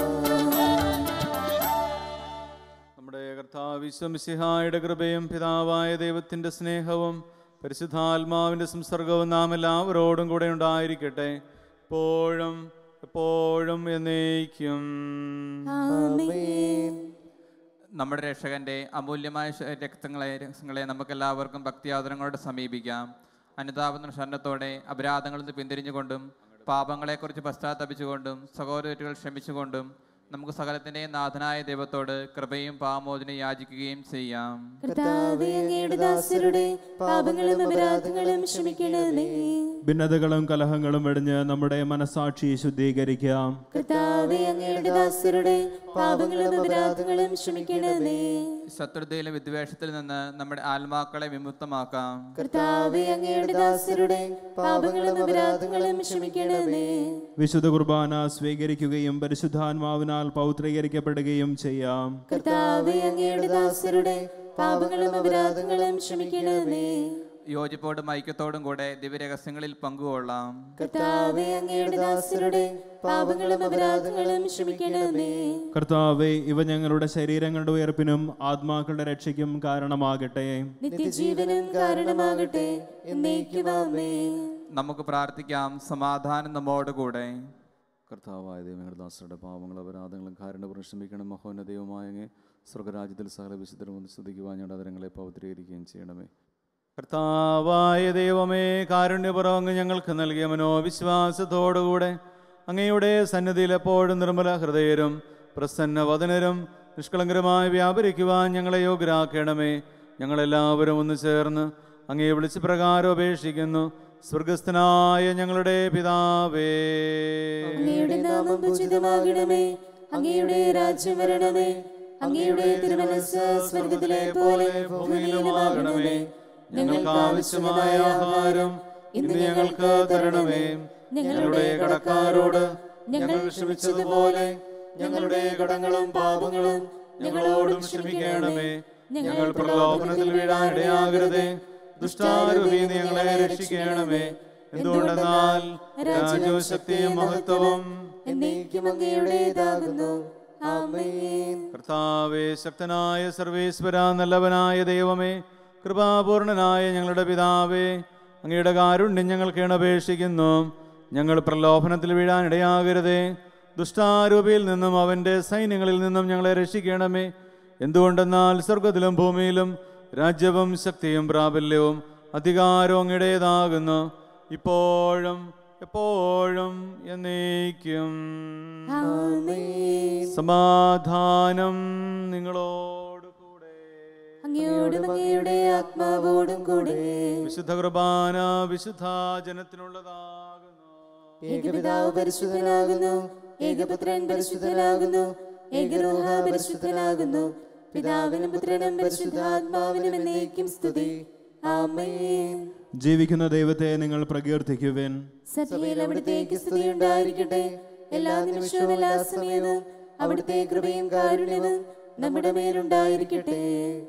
Speaker 2: നമ്മുടെ കർത്താവ് വിശ്വമിസിഹായുടെ കൃപയും പിതാവായ ദൈവത്തിൻ്റെ സ്നേഹവും പരിശുദ്ധാത്മാവിൻ്റെ സംസർഗവും നാം എല്ലാവരോടും കൂടെ ഉണ്ടായിരിക്കട്ടെ എപ്പോഴും എപ്പോഴും എന്നേക്കും
Speaker 1: ആമേൻ
Speaker 3: നമ്മുടെ രക്ഷകന്റെ അമൂല്യമായ ശ- രക്തങ്ങളെ രക്തങ്ങളെ നമുക്ക് എല്ലാവർക്കും ഭക്തിയാദരങ്ങളോടെ സമീപിക്കാം അനുതാപ ശരണത്തോടെ അപരാധങ്ങളിൽ നിന്ന് പിന്തിരിഞ്ഞുകൊണ്ടും പാപങ്ങളെക്കുറിച്ച് പശ്ചാത്തപിച്ചുകൊണ്ടും സഹോദരറ്റുകൾ ക്ഷമിച്ചുകൊണ്ടും നമുക്ക് സകലത്തിൻ്റെയും നാഥനായ ദൈവത്തോട് കൃപയും പാമോചനയും യാചിക്കുകയും ചെയ്യാം
Speaker 1: കർത്താവേ അങ്ങയുടെ ദാസരുടെ പാപങ്ങളും അപരാധങ്ങളും ക്ഷമിക്കണമേ
Speaker 4: ഭിന്നതകളും കലഹങ്ങളും വെടിഞ്ഞ് നമ്മുടെ മനസാക്ഷി ശുദ്ധീകരിക്കാം
Speaker 1: കർത്താവേ അങ്ങയുടെ ദാസരുടെ പാപങ്ങളും അപരാധങ്ങളും ക്ഷമിക്കണമേ
Speaker 3: ശത്രുതയിലും വിദ്വേഷത്തിൽ നിന്ന് നമ്മുടെ ആത്മാക്കളെ വിമുക്തമാക്കാം
Speaker 1: കർത്താവേ അങ്ങയുടെ ദാസരുടെ പാപങ്ങളും അപരാധങ്ങളും ക്ഷമിക്കണമേ
Speaker 4: വിശുദ്ധ കുർബാന സ്വീകരിക്കുകയും പരിശുദ്ധാത്മാവിനാൽ പൗത്രീകരിക്കപ്പെടുകയും ചെയ്യാം
Speaker 1: കർത്താവേ അങ്ങയുടെ ദാസരുടെ പാപങ്ങളും അപരാധങ്ങളും ക്ഷമിക്കണമേ
Speaker 3: യോജിപ്പോടും ഐക്യത്തോടും കൂടെ ദിവ്യരഹസ്യങ്ങളിൽ പങ്കുകൊള്ളാം
Speaker 1: കർത്താവേ അങ്ങയുടെ ദാസരുടെ പാപങ്ങളും അപരാധങ്ങളും ക്ഷമിക്കണമേ
Speaker 4: കർത്താവെ ഇവ ഞങ്ങളുടെ ശരീരങ്ങളുടെ ഉയർപ്പിനും ആത്മാക്കളുടെ രക്ഷയ്ക്കും കാരണമാകട്ടെ
Speaker 1: നിത്യജീവനും കാരണമാകട്ടെ എന്നേക്കുമാമേ
Speaker 3: നമുക്ക് പ്രാർത്ഥിക്കാം സമാധാനം നമ്മോടുകൂടെ
Speaker 2: കർത്താവായ ദൈവങ്ങളുടെ ദാസരുടെ പാവങ്ങളും അപരാധങ്ങളും കാരണപുരം ക്ഷമിക്കണം മഹോന്ന ദൈവമായ അങ്ങേ സ്വർഗരാജ്യത്തിൽ സകല വിശുദ്ധരും ഒന്ന് സ്തുതിക്കുവാൻ ഞങ്ങളുടെ അതരങ്ങളെ പൗത്രീകരിക്കുകയും ചെയ്യണമേ കർത്താവായ ദൈവമേ കാരുണ്യപുറം ഞങ്ങൾക്ക് നൽകിയ മനോവിശ്വാസത്തോടുകൂടെ അങ്ങയുടെ സന്നിധിയിൽ എപ്പോഴും നിർമ്മല ഹൃദയരും പ്രസന്നവദനരും നിഷ്കളങ്കരമായി വ്യാപരിക്കുവാൻ ഞങ്ങളെ യോഗ്യരാക്കണമേ ഞങ്ങളെല്ലാവരും ഒന്ന് ചേർന്ന് അങ്ങയെ വിളിച്ച് പ്രകാരം അപേക്ഷിക്കുന്നു സ്വർഗസ്ഥനായ ഞങ്ങളുടെ പിതാവേ
Speaker 1: അങ്ങയുടെ നാമം പൂജിതമാകണമേ അങ്ങയുടെ രാജ്യം വരണമേ അങ്ങയുടെ തിരുമനസ് സ്വർഗത്തിലെ പോലെ ഭൂമിയിലുമാകണമേ
Speaker 2: ഞങ്ങൾക്ക് ആവശ്യമായ ആഹാരം ഇന്ന് ഞങ്ങൾക്ക് തരണമേ ഞങ്ങളുടെ കടക്കാരോട് ഞങ്ങൾ ക്ഷമിച്ചതുപോലെ ഞങ്ങളുടെ കടങ്ങളും പാപങ്ങളും ഞങ്ങളോടും ക്ഷമിക്കണമേ ഞങ്ങൾ പ്രലോഭനത്തിൽ വീഴാൻ ഇടയാകരുതേ ദുഷ്ടാരൂപി ഞങ്ങളെ രക്ഷിക്കണമേ എന്തുകൊണ്ടെന്നാൽ രാജ്യവും ശക്തിയും മഹത്വവും
Speaker 1: എന്നേക്കും അങ്ങയുടേതാകുന്നു ആമേൻ
Speaker 2: കർത്താവേ ശക്തനായ സർവേശ്വര നല്ലവനായ ദൈവമേ കൃപാപൂർണനായ ഞങ്ങളുടെ പിതാവേ അങ്ങയുടെ കാരുണ്യം ഞങ്ങൾക്ക് ഇണപേക്ഷിക്കുന്നു ഞങ്ങൾ പ്രലോഭനത്തിൽ വീഴാൻ ഇടയാകരുതേ ദുഷ്ടാരൂപിയിൽ നിന്നും അവൻ്റെ സൈന്യങ്ങളിൽ നിന്നും ഞങ്ങളെ രക്ഷിക്കണമേ എന്തുകൊണ്ടെന്നാൽ സ്വർഗത്തിലും ഭൂമിയിലും രാജ്യവും ശക്തിയും പ്രാബല്യവും അധികാരവും അങ്ങയുടേതാകുന്നു ഇപ്പോഴും എപ്പോഴും എന്നേക്കും
Speaker 1: ആമേൻ
Speaker 2: സമാധാനം നിങ്ങളോട് കൂടെ
Speaker 1: അങ്ങയോടും അങ്ങയുടെ ആത്മാവോടും കൂടെ
Speaker 2: വിശുദ്ധ കുർബാന വിശുദ്ധ ജനത്തിനുള്ളതാകുന്നു
Speaker 1: ഏകപിതാവ് പരിശുദ്ധനാകുന്നു ഏകപുത്രൻ പരിശുദ്ധനാകുന്നു ഏകരൂഹ പരിശുദ്ധനാകുന്നു പിതാവിനും പുത്രനും പരിശുദ്ധാത്മാവിനും എന്നേക്കും സ്തുതി ആമേൻ
Speaker 4: ജീവിക്കുന്ന ദൈവത്തെ നിങ്ങൾ പ്രകീർത്തിക്കുവിൻ
Speaker 1: സഭയിൽ അവിടുത്തേക്ക് സ്തുതി ഉണ്ടായിരിക്കട്ടെ എല്ലാ നിമിഷവും എല്ലാ സമയവും അവിടുത്തെ കൃപയും കാരുണ്യവും നമ്മുടെ മേലുണ്ടായിരിക്കട്ടെ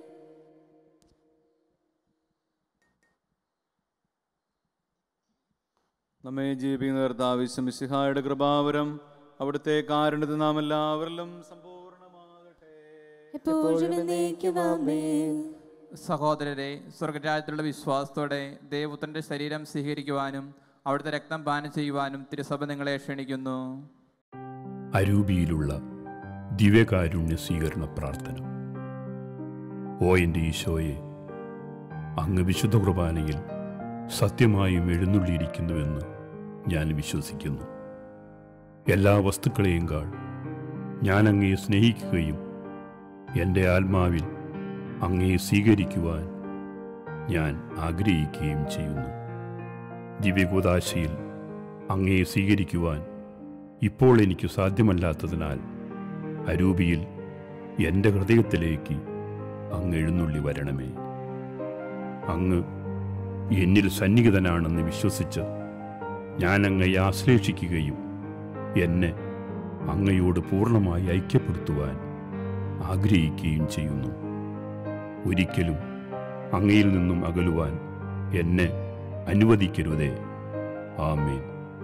Speaker 2: നമ്മെ ജീവിക്കുന്ന കർത്താവിശ്വം മിശിഹായുടെ കൃപാവരം അവിടുത്തെ കാരുണ്യത്തിൽ നാം എല്ലാവരിലും സമ്പൂർണ്ണമാകട്ടെ
Speaker 1: എപ്പോഴും എന്നേക്കും ആമേൻ
Speaker 3: സഹോദരരെ സ്വർഗരാജ്യത്തിലുള്ള വിശ്വാസത്തോടെ ദേവപുത്രന്റെ ശരീരം സ്വീകരിക്കുവാനും അവിടുത്തെ രക്തം പാനം ചെയ്യുവാനും തിരുസഭ നിങ്ങളെ ക്ഷണിക്കുന്നു
Speaker 6: അരൂപിയിലുള്ള ദിവ്യകാരുണ്യ സ്വീകരണ പ്രാർത്ഥന ഓ എൻ്റെ ഈശോയെ അങ്ങ് വിശുദ്ധ കുർബാനയിൽ സത്യമായും എഴുന്നള്ളിയിരിക്കുന്നുവെന്ന് ഞാൻ വിശ്വസിക്കുന്നു എല്ലാ വസ്തുക്കളെയും കാൾ ഞാൻ അങ്ങയെ സ്നേഹിക്കുകയും എൻ്റെ ആത്മാവിൽ അങ്ങയെ സ്വീകരിക്കുവാൻ ഞാൻ ആഗ്രഹിക്കുകയും ചെയ്യുന്നു ദിവ്യകൂതാശയിൽ അങ്ങയെ സ്വീകരിക്കുവാൻ ഇപ്പോൾ എനിക്ക് സാധ്യമല്ലാത്തതിനാൽ അരൂപിയിൽ എൻ്റെ ഹൃദയത്തിലേക്ക് അങ്ങ് എഴുന്നള്ളി വരണമേ അങ്ങ് എന്നിൽ സന്നിഹിതനാണെന്ന് വിശ്വസിച്ച് ഞാൻ അങ്ങയെ ആശ്ലേഷിക്കുകയും എന്നെ അങ്ങയോട് പൂർണ്ണമായി ഐക്യപ്പെടുത്തുവാൻ ആഗ്രഹിക്കുകയും ചെയ്യുന്നു ഒരിക്കലും അങ്ങയിൽ നിന്നും അകലുവാൻ എന്നെ അനുവദിക്കരുതേ ആമേൻ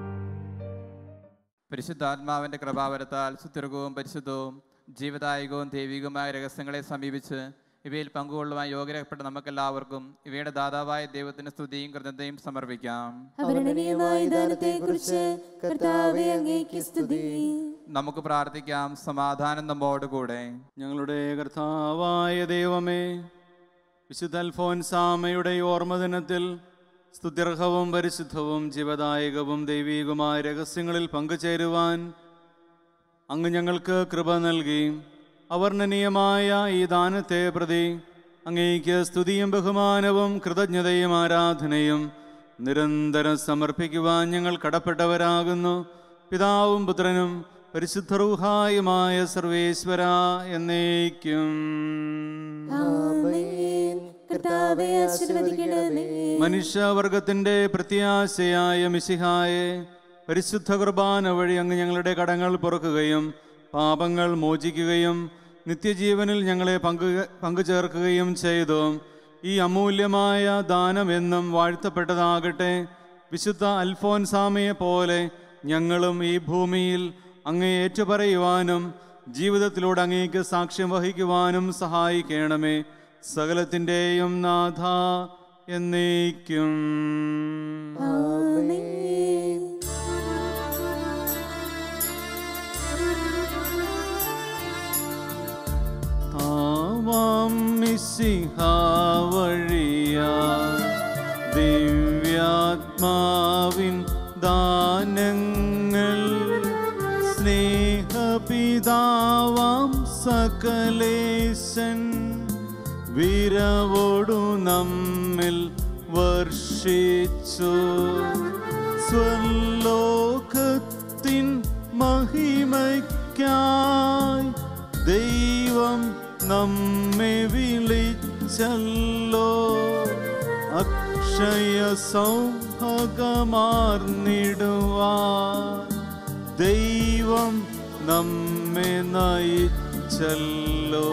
Speaker 3: പരിശുദ്ധാത്മാവിന്റെ കൃപാവരത്താൽ സുത്യർഗവും പരിശുദ്ധവും ജീവദായകവും ദൈവികവുമായ രഹസ്യങ്ങളെ സമീപിച്ച് ഇവയിൽ പങ്കുകൊള്ളുവാൻ യോഗ്യരപ്പെട്ട നമുക്കെല്ലാവർക്കും ഇവയുടെ ദാതാവായ ദൈവത്തിന് സ്തുതിയും കൃതജ്ഞതയും സമർപ്പിക്കാം
Speaker 1: അവർണനീയമായ ദാനത്തെ കുറിച്ച് കർത്താവെ അങ്ങേക്ക് സ്തുതി
Speaker 3: നമുക്ക് പ്രാർത്ഥിക്കാം സമാധാനം നമ്മോടുകൂടെ
Speaker 2: ഞങ്ങളുടെ കർത്താവായ ദൈവമേ വിശുദ്ധ അൽഫോൻസാമയുടെ ഓർമ്മദിനത്തിൽ സ്തുത്യർഹവും പരിശുദ്ധവും ജീവദായകവും ദൈവീകവുമായ രഹസ്യങ്ങളിൽ പങ്കുചേരുവാൻ അങ്ങ് ഞങ്ങൾക്ക് കൃപ നൽകി അവർണ്ണനീയമായ ഈ ദാനത്തെ പ്രതി അങ്ങേക്ക് സ്തുതിയും ബഹുമാനവും കൃതജ്ഞതയും ആരാധനയും നിരന്തരം സമർപ്പിക്കുവാൻ ഞങ്ങൾ കടപ്പെട്ടവരാകുന്നു പിതാവും പുത്രനും പരിശുദ്ധറൂഹായുമായ സർവേശ്വര എന്നേക്കും
Speaker 1: ആമേൻ കർത്താവെ ആശീർവദിക്കണമേ
Speaker 2: മനുഷ്യവർഗത്തിന്റെ പ്രത്യാശയായ മിശിഹായെ പരിശുദ്ധ കുർബാന വഴി അങ്ങ് ഞങ്ങളുടെ കടങ്ങൾ പൊറുക്കുകയും പാപങ്ങൾ മോചിക്കുകയും നിത്യജീവനിൽ ഞങ്ങളെ പങ്കു പങ്കുചേർക്കുകയും ചെയ്തു ഈ അമൂല്യമായ ദാനം എന്നും വാഴ്ത്തപ്പെട്ടതാകട്ടെ വിശുദ്ധ അൽഫോൻസാമയെ പോലെ ഞങ്ങളും ഈ ഭൂമിയിൽ അങ്ങേ ഏറ്റുപറയുവാനും ജീവിതത്തിലൂടെ അങ്ങേക്ക് സാക്ഷ്യം വഹിക്കുവാനും സഹായിക്കണമേ സകലത്തിൻ്റെയും നാഥ എന്നേക്കും
Speaker 1: ആമേൻ
Speaker 2: താവാം മിശിഹ വഴിയാ ദിവ്യാത്മാവിൻ ദാനങ്ങൾ സ്നേഹപിതാവാം സകലേശൻ വിരവോടു നമ്മിൽ വർഷിച്ചു സ്വലോകത്തിൻ മഹിമയ്ക്കായി ദൈവം നമ്മെ വിളിച്ചല്ലോ അക്ഷയ സൗഭഗമാർന്നിടുവാൻ ദൈവം നമ്മെ നയിച്ചല്ലോ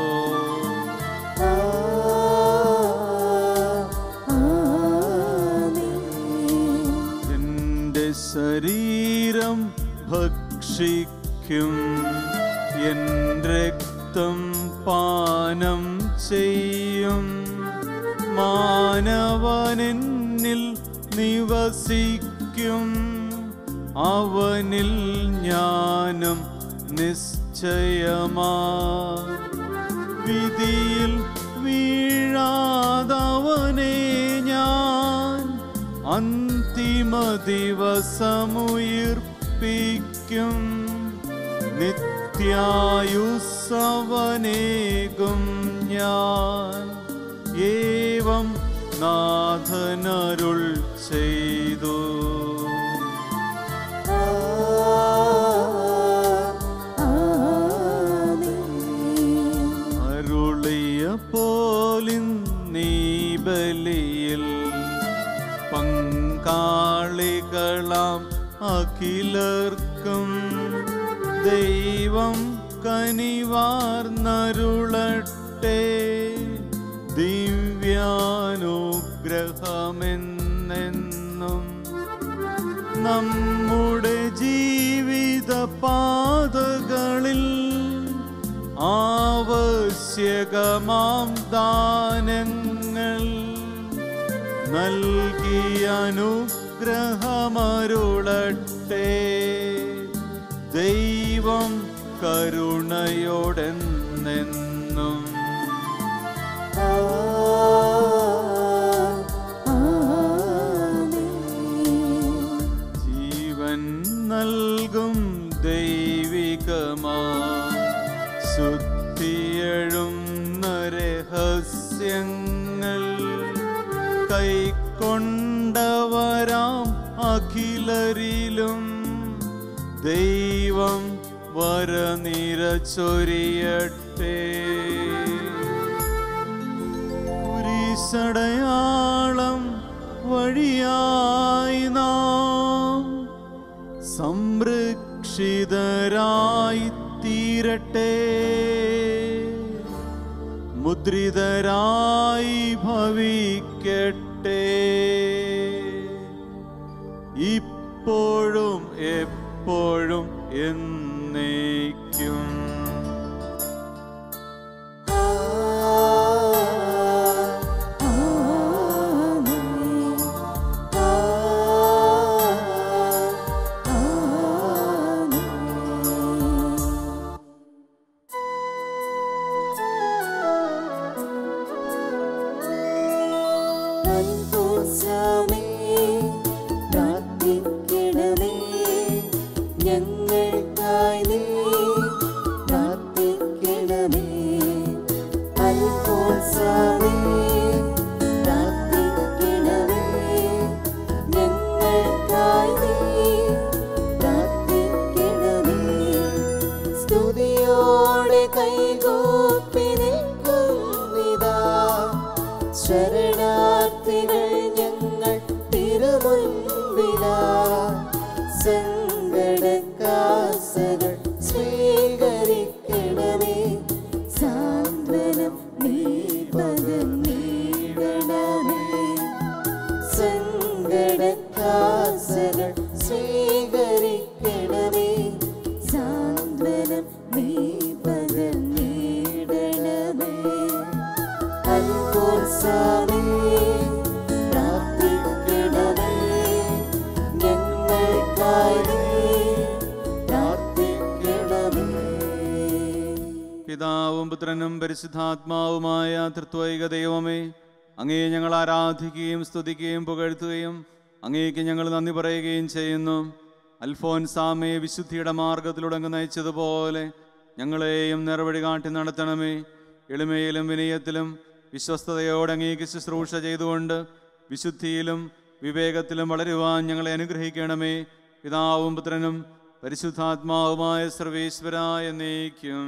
Speaker 2: എന്റെ ശരീരം ഭക്ഷിക്കും എൻ രക്തം പാനം ചെയ്യും മാനവനെന്നിൽ നിവസിക്കും അവനിൽ ജ്ഞാനം നിശ്ചയമാ വിധിയിൽ വീഴാതവനെ ഞാൻ അന്തിമ ദിവസമുയിർപ്പിക്കും നിത്യായുസവനേകും ഞാൻ ഏവം നാഥനരുൾ ചെയ്തു അരുളിയ പോലിൻ നീ ബലിയിൽ പങ്കാളികളാം അഖിലർക്കും ദൈവം കനിവാർന്നരുളട്ടെ ദിവ്യാനുഗ്രഹമെന്നെന്നും നമ്മുടെ ജീവിത പാതകളിൽ ആവശ്യകമാം ദാനങ്ങൾ നൽകി അനുഗ്രഹമരുളട്ടെ ദൈവം കരുണയോടെന്നെന്നും ജീവൻ നൽകും ദൈവികമാ ശുദ്ധിയഴും രഹസ്യങ്ങൾ കൈക്കൊണ്ടവരാം അഖിലരിലും ദൈവം വരനിര ചൊരിയട്ടെ കുരിശടയാളം വഴിയായി നാം സംരക്ഷിതരായി തീരട്ടെ മുദ്രിതരായി ഭവിക്കട്ടെ ഇപ്പോഴും എപ്പോഴും എന്നേക്കും
Speaker 1: അൻപുസമേ പീഡത്താസകൾ സ്വീകരിക്കണമേ സാന്ത്വനം നീ പകർന്നിടണമേ അൽഫോൻസാമേ പ്രാർത്ഥിക്കണമേ ഞങ്ങൾക്കായി നീ പ്രാർത്ഥിക്കണമേ
Speaker 2: പിതാവും പുത്രനും പരിശുദ്ധാത്മാവുമായ തൃത്വൈക ദൈവമേ അങ്ങേ ഞങ്ങൾ ആരാധിക്കുകയും സ്തുതിക്കുകയും പുകഴ്ത്തുകയും അങ്ങേക്ക് ഞങ്ങൾ നന്ദി പറയുകയും ചെയ്യുന്നു അൽഫോൻസാമയെ വിശുദ്ധിയുടെ മാർഗത്തിലൂടെ അങ്ങ് നയിച്ചതുപോലെ ഞങ്ങളെയും നേർവഴി കാട്ടി നടത്തണമേ എളിമയിലും വിനയത്തിലും വിശ്വസ്തയോടെ അങ്ങേക്ക് ശുശ്രൂഷ ചെയ്തുകൊണ്ട് വിശുദ്ധിയിലും വിവേകത്തിലും വളരുവാൻ ഞങ്ങളെ അനുഗ്രഹിക്കണമേ പിതാവും പുത്രനും പരിശുദ്ധാത്മാവുമായ സർവേശ്വരായ എന്നേക്കും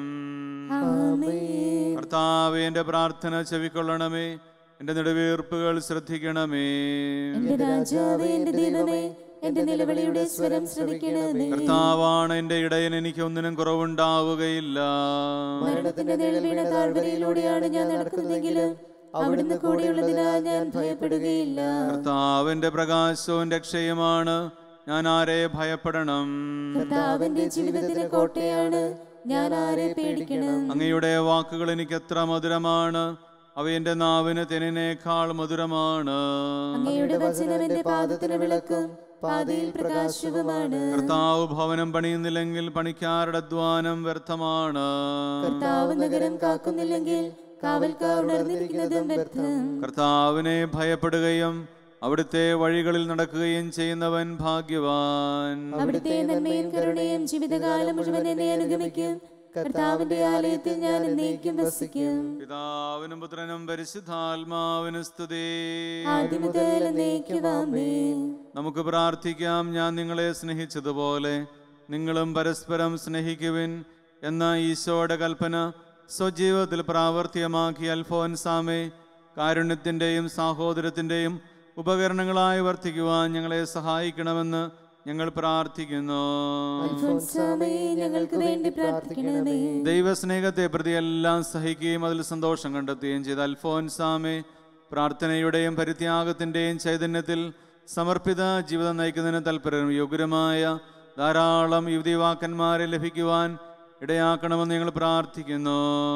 Speaker 2: കർത്താവേ എൻ്റെ പ്രാർത്ഥന ചെവിക്കൊള്ളണമേ എൻ്റെ നെടുവീർപ്പുകൾ ശ്രദ്ധിക്കണമേ
Speaker 1: എന്റെ രാജാവേ എന്റെ ദൈവമേ എന്റെ നിലവിളിയുടെ സ്വരം ശ്രവിക്കണമേ
Speaker 2: കർത്താവാണ് എൻ്റെ ഇടയൻ എനിക്ക് ഒന്നിനും കുറവുണ്ടാവുകയില്ല
Speaker 1: മരണത്തിന്റെ നിഴൽവീണ താഴ്വരയിലൂടെയാണ് ഞാൻ നടക്കുന്നതെങ്കിലും അവിടുന്ന് കൂടെയുള്ളതിനാൽ ഞാൻ ഭയപ്പെടുകയില്ല
Speaker 2: കർത്താവിൻ്റെ പ്രകാശവും രക്ഷയുമാണ് ഞാൻ ആരെ ഭയപ്പെടണം
Speaker 1: കർത്താവിന്റെ ജീവിതത്തിന് കോട്ടയാണ് ഞാൻ ആരെ പേടിക്കണം
Speaker 2: അങ്ങയുടെ വാക്കുകൾ എനിക്ക് എത്ര മധുരമാണ് അവ എൻ്റെ നാവിന് തെനിനേക്കാൾ മധുരമാണ്
Speaker 1: അങ്ങയുടെ വചനം എന്റെ പാദത്തിന് വിളക്കും പാതയിൽ പ്രകാശവുമാണ്
Speaker 2: കർത്താവ് ഭവനം പണിയുന്നില്ലെങ്കിൽ പണിക്കാരുടെ അധ്വാനം വ്യർത്ഥമാണ്
Speaker 1: കർത്താവ് നഗരം കാക്കുന്നില്ലെങ്കിൽ കാവൽക്കാർ ഉണർന്നിരിക്കുന്നതും വ്യർത്ഥം
Speaker 2: കർത്താവിനെ ഭയപ്പെടുകയും അവിടുത്തെ വഴികളിൽ നടക്കുകയും ചെയ്യുന്നവൻ ഭാഗ്യവാൻ
Speaker 1: അവിടുത്തെ നന്മയും കരുണയും ജീവിതകാലം മുഴുവൻ എന്നെ അനുഗമിക്കും കർത്താവിന്റെ ആലയത്തിൽ ഞാൻ എന്നേക്കും വസിക്കും
Speaker 2: പിതാവിനും പുത്രനും പരിശുദ്ധാത്മാവിനും സ്തുതി
Speaker 1: ആദ്യം മുതൽ എന്നേക്കുവാമേ
Speaker 2: നമുക്ക് പ്രാർത്ഥിക്കാം ഞാൻ നിങ്ങളെ സ്നേഹിച്ചതുപോലെ നിങ്ങളും പരസ്പരം സ്നേഹിക്കുവിൻ എന്ന ഈശോയുടെ കൽപ്പന സ്വജീവിതത്തിൽ പ്രാവർത്തികമാക്കിയ അൽഫോൻസാമെ കാരുണ്യത്തിൻ്റെയും സാഹോദര്യത്തിൻ്റെയും ഉപകരണങ്ങളായി വർത്തിക്കുവാൻ ഞങ്ങളെ സഹായിക്കണമെന്ന് ഞങ്ങൾ പ്രാർത്ഥിക്കുന്നു
Speaker 1: അൽഫോൻസാമേ ഞങ്ങൾക്ക് വേണ്ടി പ്രാർത്ഥിക്കണമേ
Speaker 2: ദൈവസ്നേഹത്തെ പ്രതി എല്ലാം സഹിക്കുകയും അതിൽ സന്തോഷം കണ്ടെത്തുകയും ചെയ്ത അൽഫോൻസാമെ പ്രാർത്ഥനയുടെയും പരിത്യാഗത്തിൻ്റെയും ചൈതന്യത്തിൽ സമർപ്പിത ജീവിതം നയിക്കുന്നതിന് താല്പര്യം യോഗ്യമായ ധാരാളം യുവതിവാക്കന്മാരെ ലഭിക്കുവാൻ ഇടയാക്കണമെന്ന് ഞങ്ങൾ പ്രാർത്ഥിക്കുന്നു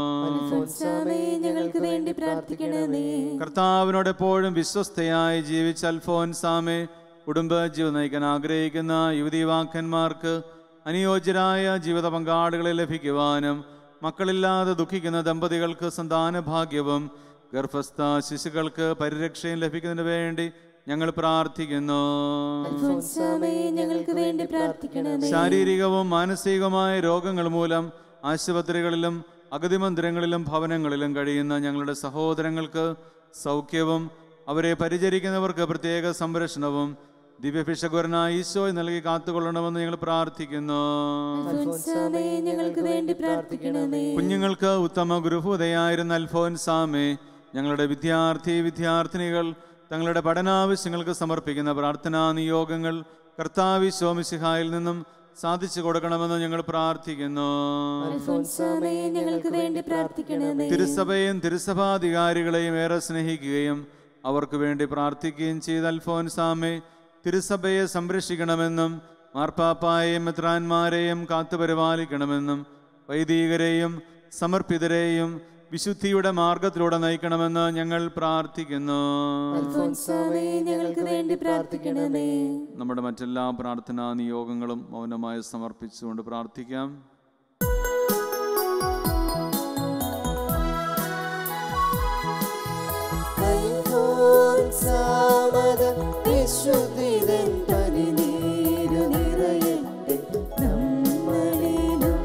Speaker 1: അൽഫോൻസാമേ ഞങ്ങൾക്ക് വേണ്ടി പ്രാർത്ഥിക്കണമേ
Speaker 2: കർത്താവിനോട് എപ്പോഴും വിശ്വസ്തയായി ജീവിച്ച അൽഫോൻസാമെ കുടുംബ ജീവിതം നയിക്കാൻ ആഗ്രഹിക്കുന്ന യുവതിവാക്കന്മാർക്ക് അനുയോജ്യരായ ജീവിത പങ്കാളികളെ ലഭിക്കുവാനും മക്കളില്ലാതെ ദുഃഖിക്കുന്ന ദമ്പതികൾക്ക് സന്താന ഭാഗ്യവും ഗർഭസ്ഥ ശിശുക്കൾക്ക് പരിരക്ഷയും ലഭിക്കുന്നതിന് വേണ്ടി ഞങ്ങൾ പ്രാർത്ഥിക്കുന്നു
Speaker 1: അൽഫോൻസാമേ ഞങ്ങൾക്ക് വേണ്ടി പ്രാർത്ഥിക്കണമേ
Speaker 2: ശാരീരികവും മാനസികവുമായ രോഗങ്ങൾ മൂലം ആശുപത്രികളിലും അഗതി മന്ദിരങ്ങളിലും ഭവനങ്ങളിലും കഴിയുന്ന ഞങ്ങളുടെ സഹോദരങ്ങൾക്ക് സൗഖ്യവും അവരെ പരിചരിക്കുന്നവർക്ക് പ്രത്യേക സംരക്ഷണവും ദിവ്യഭിഷകുരനായ ഈശോയെ നൽകി കാത്തുകൊള്ളണമെന്ന് ഞങ്ങൾ പ്രാർത്ഥിക്കുന്നു
Speaker 1: അൽഫോൻസാമേ ഞങ്ങൾക്ക് വേണ്ടി പ്രാർത്ഥിക്കണമേ
Speaker 2: കുഞ്ഞുങ്ങൾക്ക് ഉത്തമ ഗുരുഭൂതയായിരുന്ന അൽഫോൻസാമെ ഞങ്ങളുടെ വിദ്യാർത്ഥി വിദ്യാർത്ഥിനികൾ തങ്ങളുടെ പഠനാവശ്യങ്ങൾക്ക് സമർപ്പിക്കുന്ന പ്രാർത്ഥനാ നിയോഗങ്ങൾ കർത്താവി ശോമിശിഹായിൽ നിന്നും സാധിച്ചു കൊടുക്കണമെന്ന് ഞങ്ങൾ പ്രാർത്ഥിക്കുന്നു
Speaker 1: അൽഫോൻസാമേ ഞങ്ങൾക്ക് വേണ്ടി പ്രാർത്ഥിക്കണമേ
Speaker 2: തിരുസഭയും തിരുസഭാധികാരികളെയും ഏറെ സ്നേഹിക്കുകയും അവർക്ക് വേണ്ടി പ്രാർത്ഥിക്കുകയും ചെയ്ത അൽഫോൻസാമെ തിരുസഭയെ സംരക്ഷിക്കണമെന്നും മാർപ്പാപ്പായെയും മെത്രാന്മാരെയും കാത്തുപരിപാലിക്കണമെന്നും വൈദികരെയും സമർപ്പിതരെയും വിശുദ്ധിയുടെ മാർഗത്തിലൂടെ നയിക്കണമെന്ന് ഞങ്ങൾ പ്രാർത്ഥിക്കുന്നു
Speaker 1: അൽഫോൻസാമേ ഞങ്ങൾക്ക് വേണ്ടി പ്രാർത്ഥിക്കണമേ
Speaker 2: നമ്മുടെ മറ്റെല്ലാ പ്രാർത്ഥനാ നിയോഗങ്ങളും മൗനമായി സമർപ്പിച്ചുകൊണ്ട് പ്രാർത്ഥിക്കാം
Speaker 1: അൽഫോൻസാമത വിശുദ്ധിതൻ പനിനീരു നിറയട്ടെ നമ്മളിലും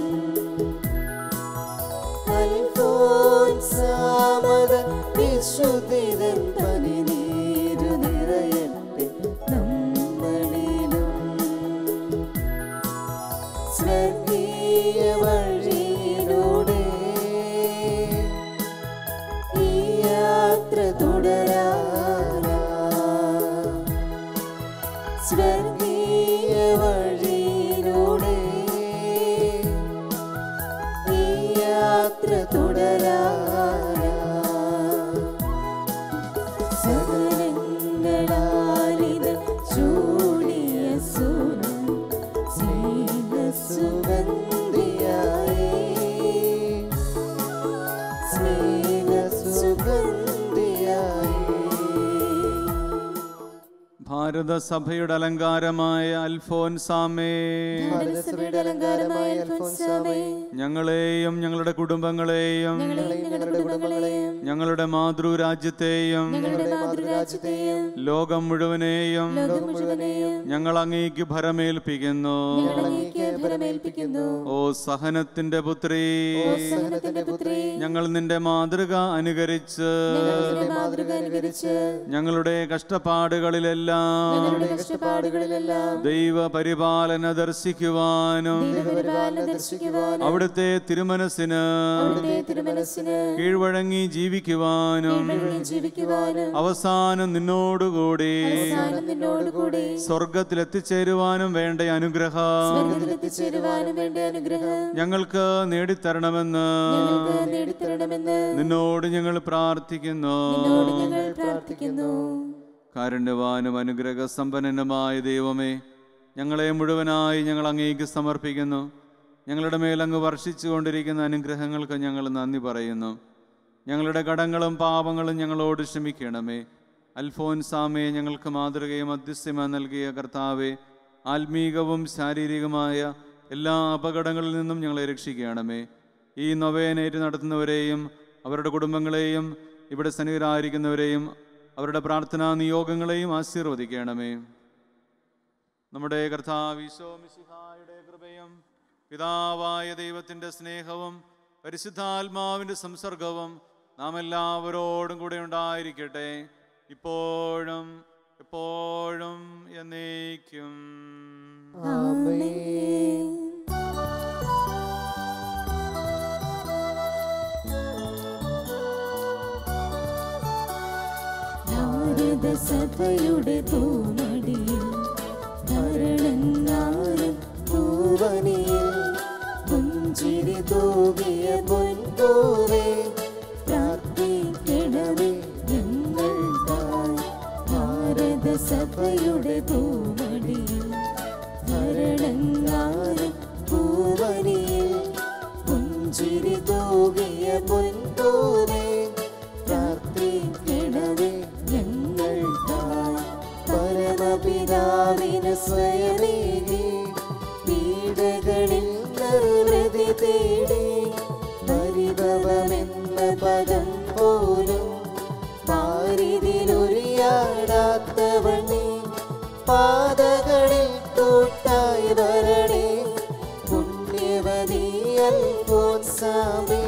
Speaker 1: അൽഫോൻസാമത വിശുദ്ധിതൻ പനിനീരു നിറയട്ടെ നമ്മളിലും സ്വർഗീയ വഴിയിലൂടെ ഈ യാത്ര തുടരാനാ സ്വർഗീയ വഴിയിലൂടെ ഈ യാത്ര തുടരാനാ സകലങ്ങളാലിത്
Speaker 2: ഭാരതസഭയുടെ അലങ്കാരമായ അൽഫോൻസാമേ
Speaker 1: ഭാരതസഭയുടെ അലങ്കാരമായ അൽഫോൻസാമേ
Speaker 2: ഞങ്ങളെയും ഞങ്ങളുടെ കുടുംബങ്ങളെയും
Speaker 1: ഞങ്ങളെയും ഞങ്ങളുടെ കുടുംബങ്ങളെയും
Speaker 2: ഞങ്ങളുടെ മാതൃരാജ്യത്തെയും
Speaker 1: ഞങ്ങളുടെ മാതൃരാജ്യത്തെയും
Speaker 2: ലോകം മുഴുവനെയും
Speaker 1: ലോകം മുഴുവനെയും
Speaker 2: ഞങ്ങൾ അങ്ങേക്ക് ഭരമേൽപ്പിക്കുന്നു
Speaker 1: ഞങ്ങൾ അങ്ങേക്ക് ഭരമേൽപ്പിക്കുന്നു
Speaker 2: ഓ സഹനത്തിന്റെ പുത്രി
Speaker 1: സഹനത്തിന്റെ പുത്രി
Speaker 2: ഞങ്ങൾ നിന്റെ മാതൃക അനുകരിച്ച്
Speaker 1: ഞങ്ങൾ നിന്റെ മാതൃക അനുകരിച്ച്
Speaker 2: ഞങ്ങളുടെ കഷ്ടപ്പാടുകളിലെല്ലാം
Speaker 1: ഞങ്ങളുടെ കഷ്ടപ്പാടുകളിലെല്ലാം
Speaker 2: ദൈവ പരിപാലന ദർശിക്കുവാനും
Speaker 1: ദൈവപരിപാലന ദർശിക്കുവാനും
Speaker 2: അവിടുത്തെ തിരുമനസ്സിന്
Speaker 1: അവിടുത്തെ തിരുമനസ്സിന്
Speaker 2: കീഴ്വഴങ്ങി ജീവിക്കുവാനും
Speaker 1: കീഴ്വഴങ്ങി ജീവിക്കുവാനും
Speaker 2: അവസാനം നിന്നോടുകൂടി
Speaker 1: അവസാനം നിന്നോടുകൂടി
Speaker 2: സ്വർഗത്തിൽ എത്തിച്ചേരുവാനും വേണ്ട അനുഗ്രഹം
Speaker 1: സ്വർഗത്തിൽ എത്തിച്ചേരുവാനും വേണ്ട അനുഗ്രഹം
Speaker 2: ഞങ്ങൾക്ക് നേടിത്തരണമെന്ന്
Speaker 1: ഞങ്ങൾക്ക് നേടിത്തരണമെന്ന്
Speaker 2: നിന്നോട് ഞങ്ങൾ പ്രാർത്ഥിക്കുന്നു
Speaker 1: നിന്നോട് ഞങ്ങൾ പ്രാർത്ഥിക്കുന്നു
Speaker 2: കാരുണ്യവാനും അനുഗ്രഹ സമ്പന്നനുമായ ദൈവമേ ഞങ്ങളെ മുഴുവനായി ഞങ്ങൾ അങ്ങേക്ക് സമർപ്പിക്കുന്നു ഞങ്ങളുടെ മേൽ അങ്ങ് വർഷിച്ചു കൊണ്ടിരിക്കുന്ന അനുഗ്രഹങ്ങൾക്ക് ഞങ്ങൾ നന്ദി പറയുന്നു ഞങ്ങളുടെ കടങ്ങളും പാപങ്ങളും ഞങ്ങളോട് ക്ഷമിക്കണമേ അൽഫോൻസാമയെ ഞങ്ങൾക്ക് മാതൃകയും മധ്യസ്ഥ്യമായി നൽകിയ കർത്താവെ ആത്മീകവും ശാരീരികമായ എല്ലാ അപകടങ്ങളിൽ നിന്നും ഞങ്ങളെ രക്ഷിക്കണമേ ഈ നൊവേനേറ്റ് നടത്തുന്നവരെയും അവരുടെ കുടുംബങ്ങളെയും ഇവിടെ സന്നിഹിതരായിരിക്കുന്നവരെയും അവരുടെ പ്രാർത്ഥനാ നിയോഗങ്ങളെയും ആശീർവദിക്കണമേ നമ്മുടെ കർത്താവ് ഈശോ മിശിഹായുടെ കൃപയും പിതാവായ ദൈവത്തിൻ്റെ സ്നേഹവും പരിശുദ്ധാത്മാവിൻ്റെ സംസർഗവും നാം എല്ലാവരോടും കൂടെ ഉണ്ടായിരിക്കട്ടെ ഇപ്പോഴും എപ്പോഴും എന്നേക്കും
Speaker 1: ആമേൻ ഭാരതസഭയുടെ പൂമടിയിൽ ഭരണങ്ങാനും പൂവനിയിൽ പുഞ്ചിരി തൂകിയ പൊൻതൂവേ പ്രാർത്ഥിക്കണമേ ഞങ്ങൾക്കായി ഭാരതസഭയുടെ പൂമടിയിൽ ഭരണങ്ങാനും പൂവനിയിൽ പുഞ്ചിരി തൂകിയ പൊൻതൂവേ പ്രാർത്ഥിക്കണമേ ഞങ്ങൾക്കായി പരമപിതാവിന് സ്വയമേകി പീഡകളിൽ നിർവൃതി തേടി പരിഭവമെന്ന പദം പോലും പാരിതിലൊരിയാടാത്തവണ്ണി പാതകളിൽ കൂട്ടായി വരണേ പുണ്യവതിയൽ പോത്സാമേ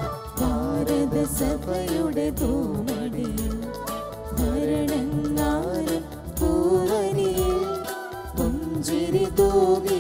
Speaker 1: ഭാരതസഭയുടെ പൂമടിയിൽ ഭരണങ്ങാനും പൂവനിയിൽ പുഞ്ചിരി തൂകി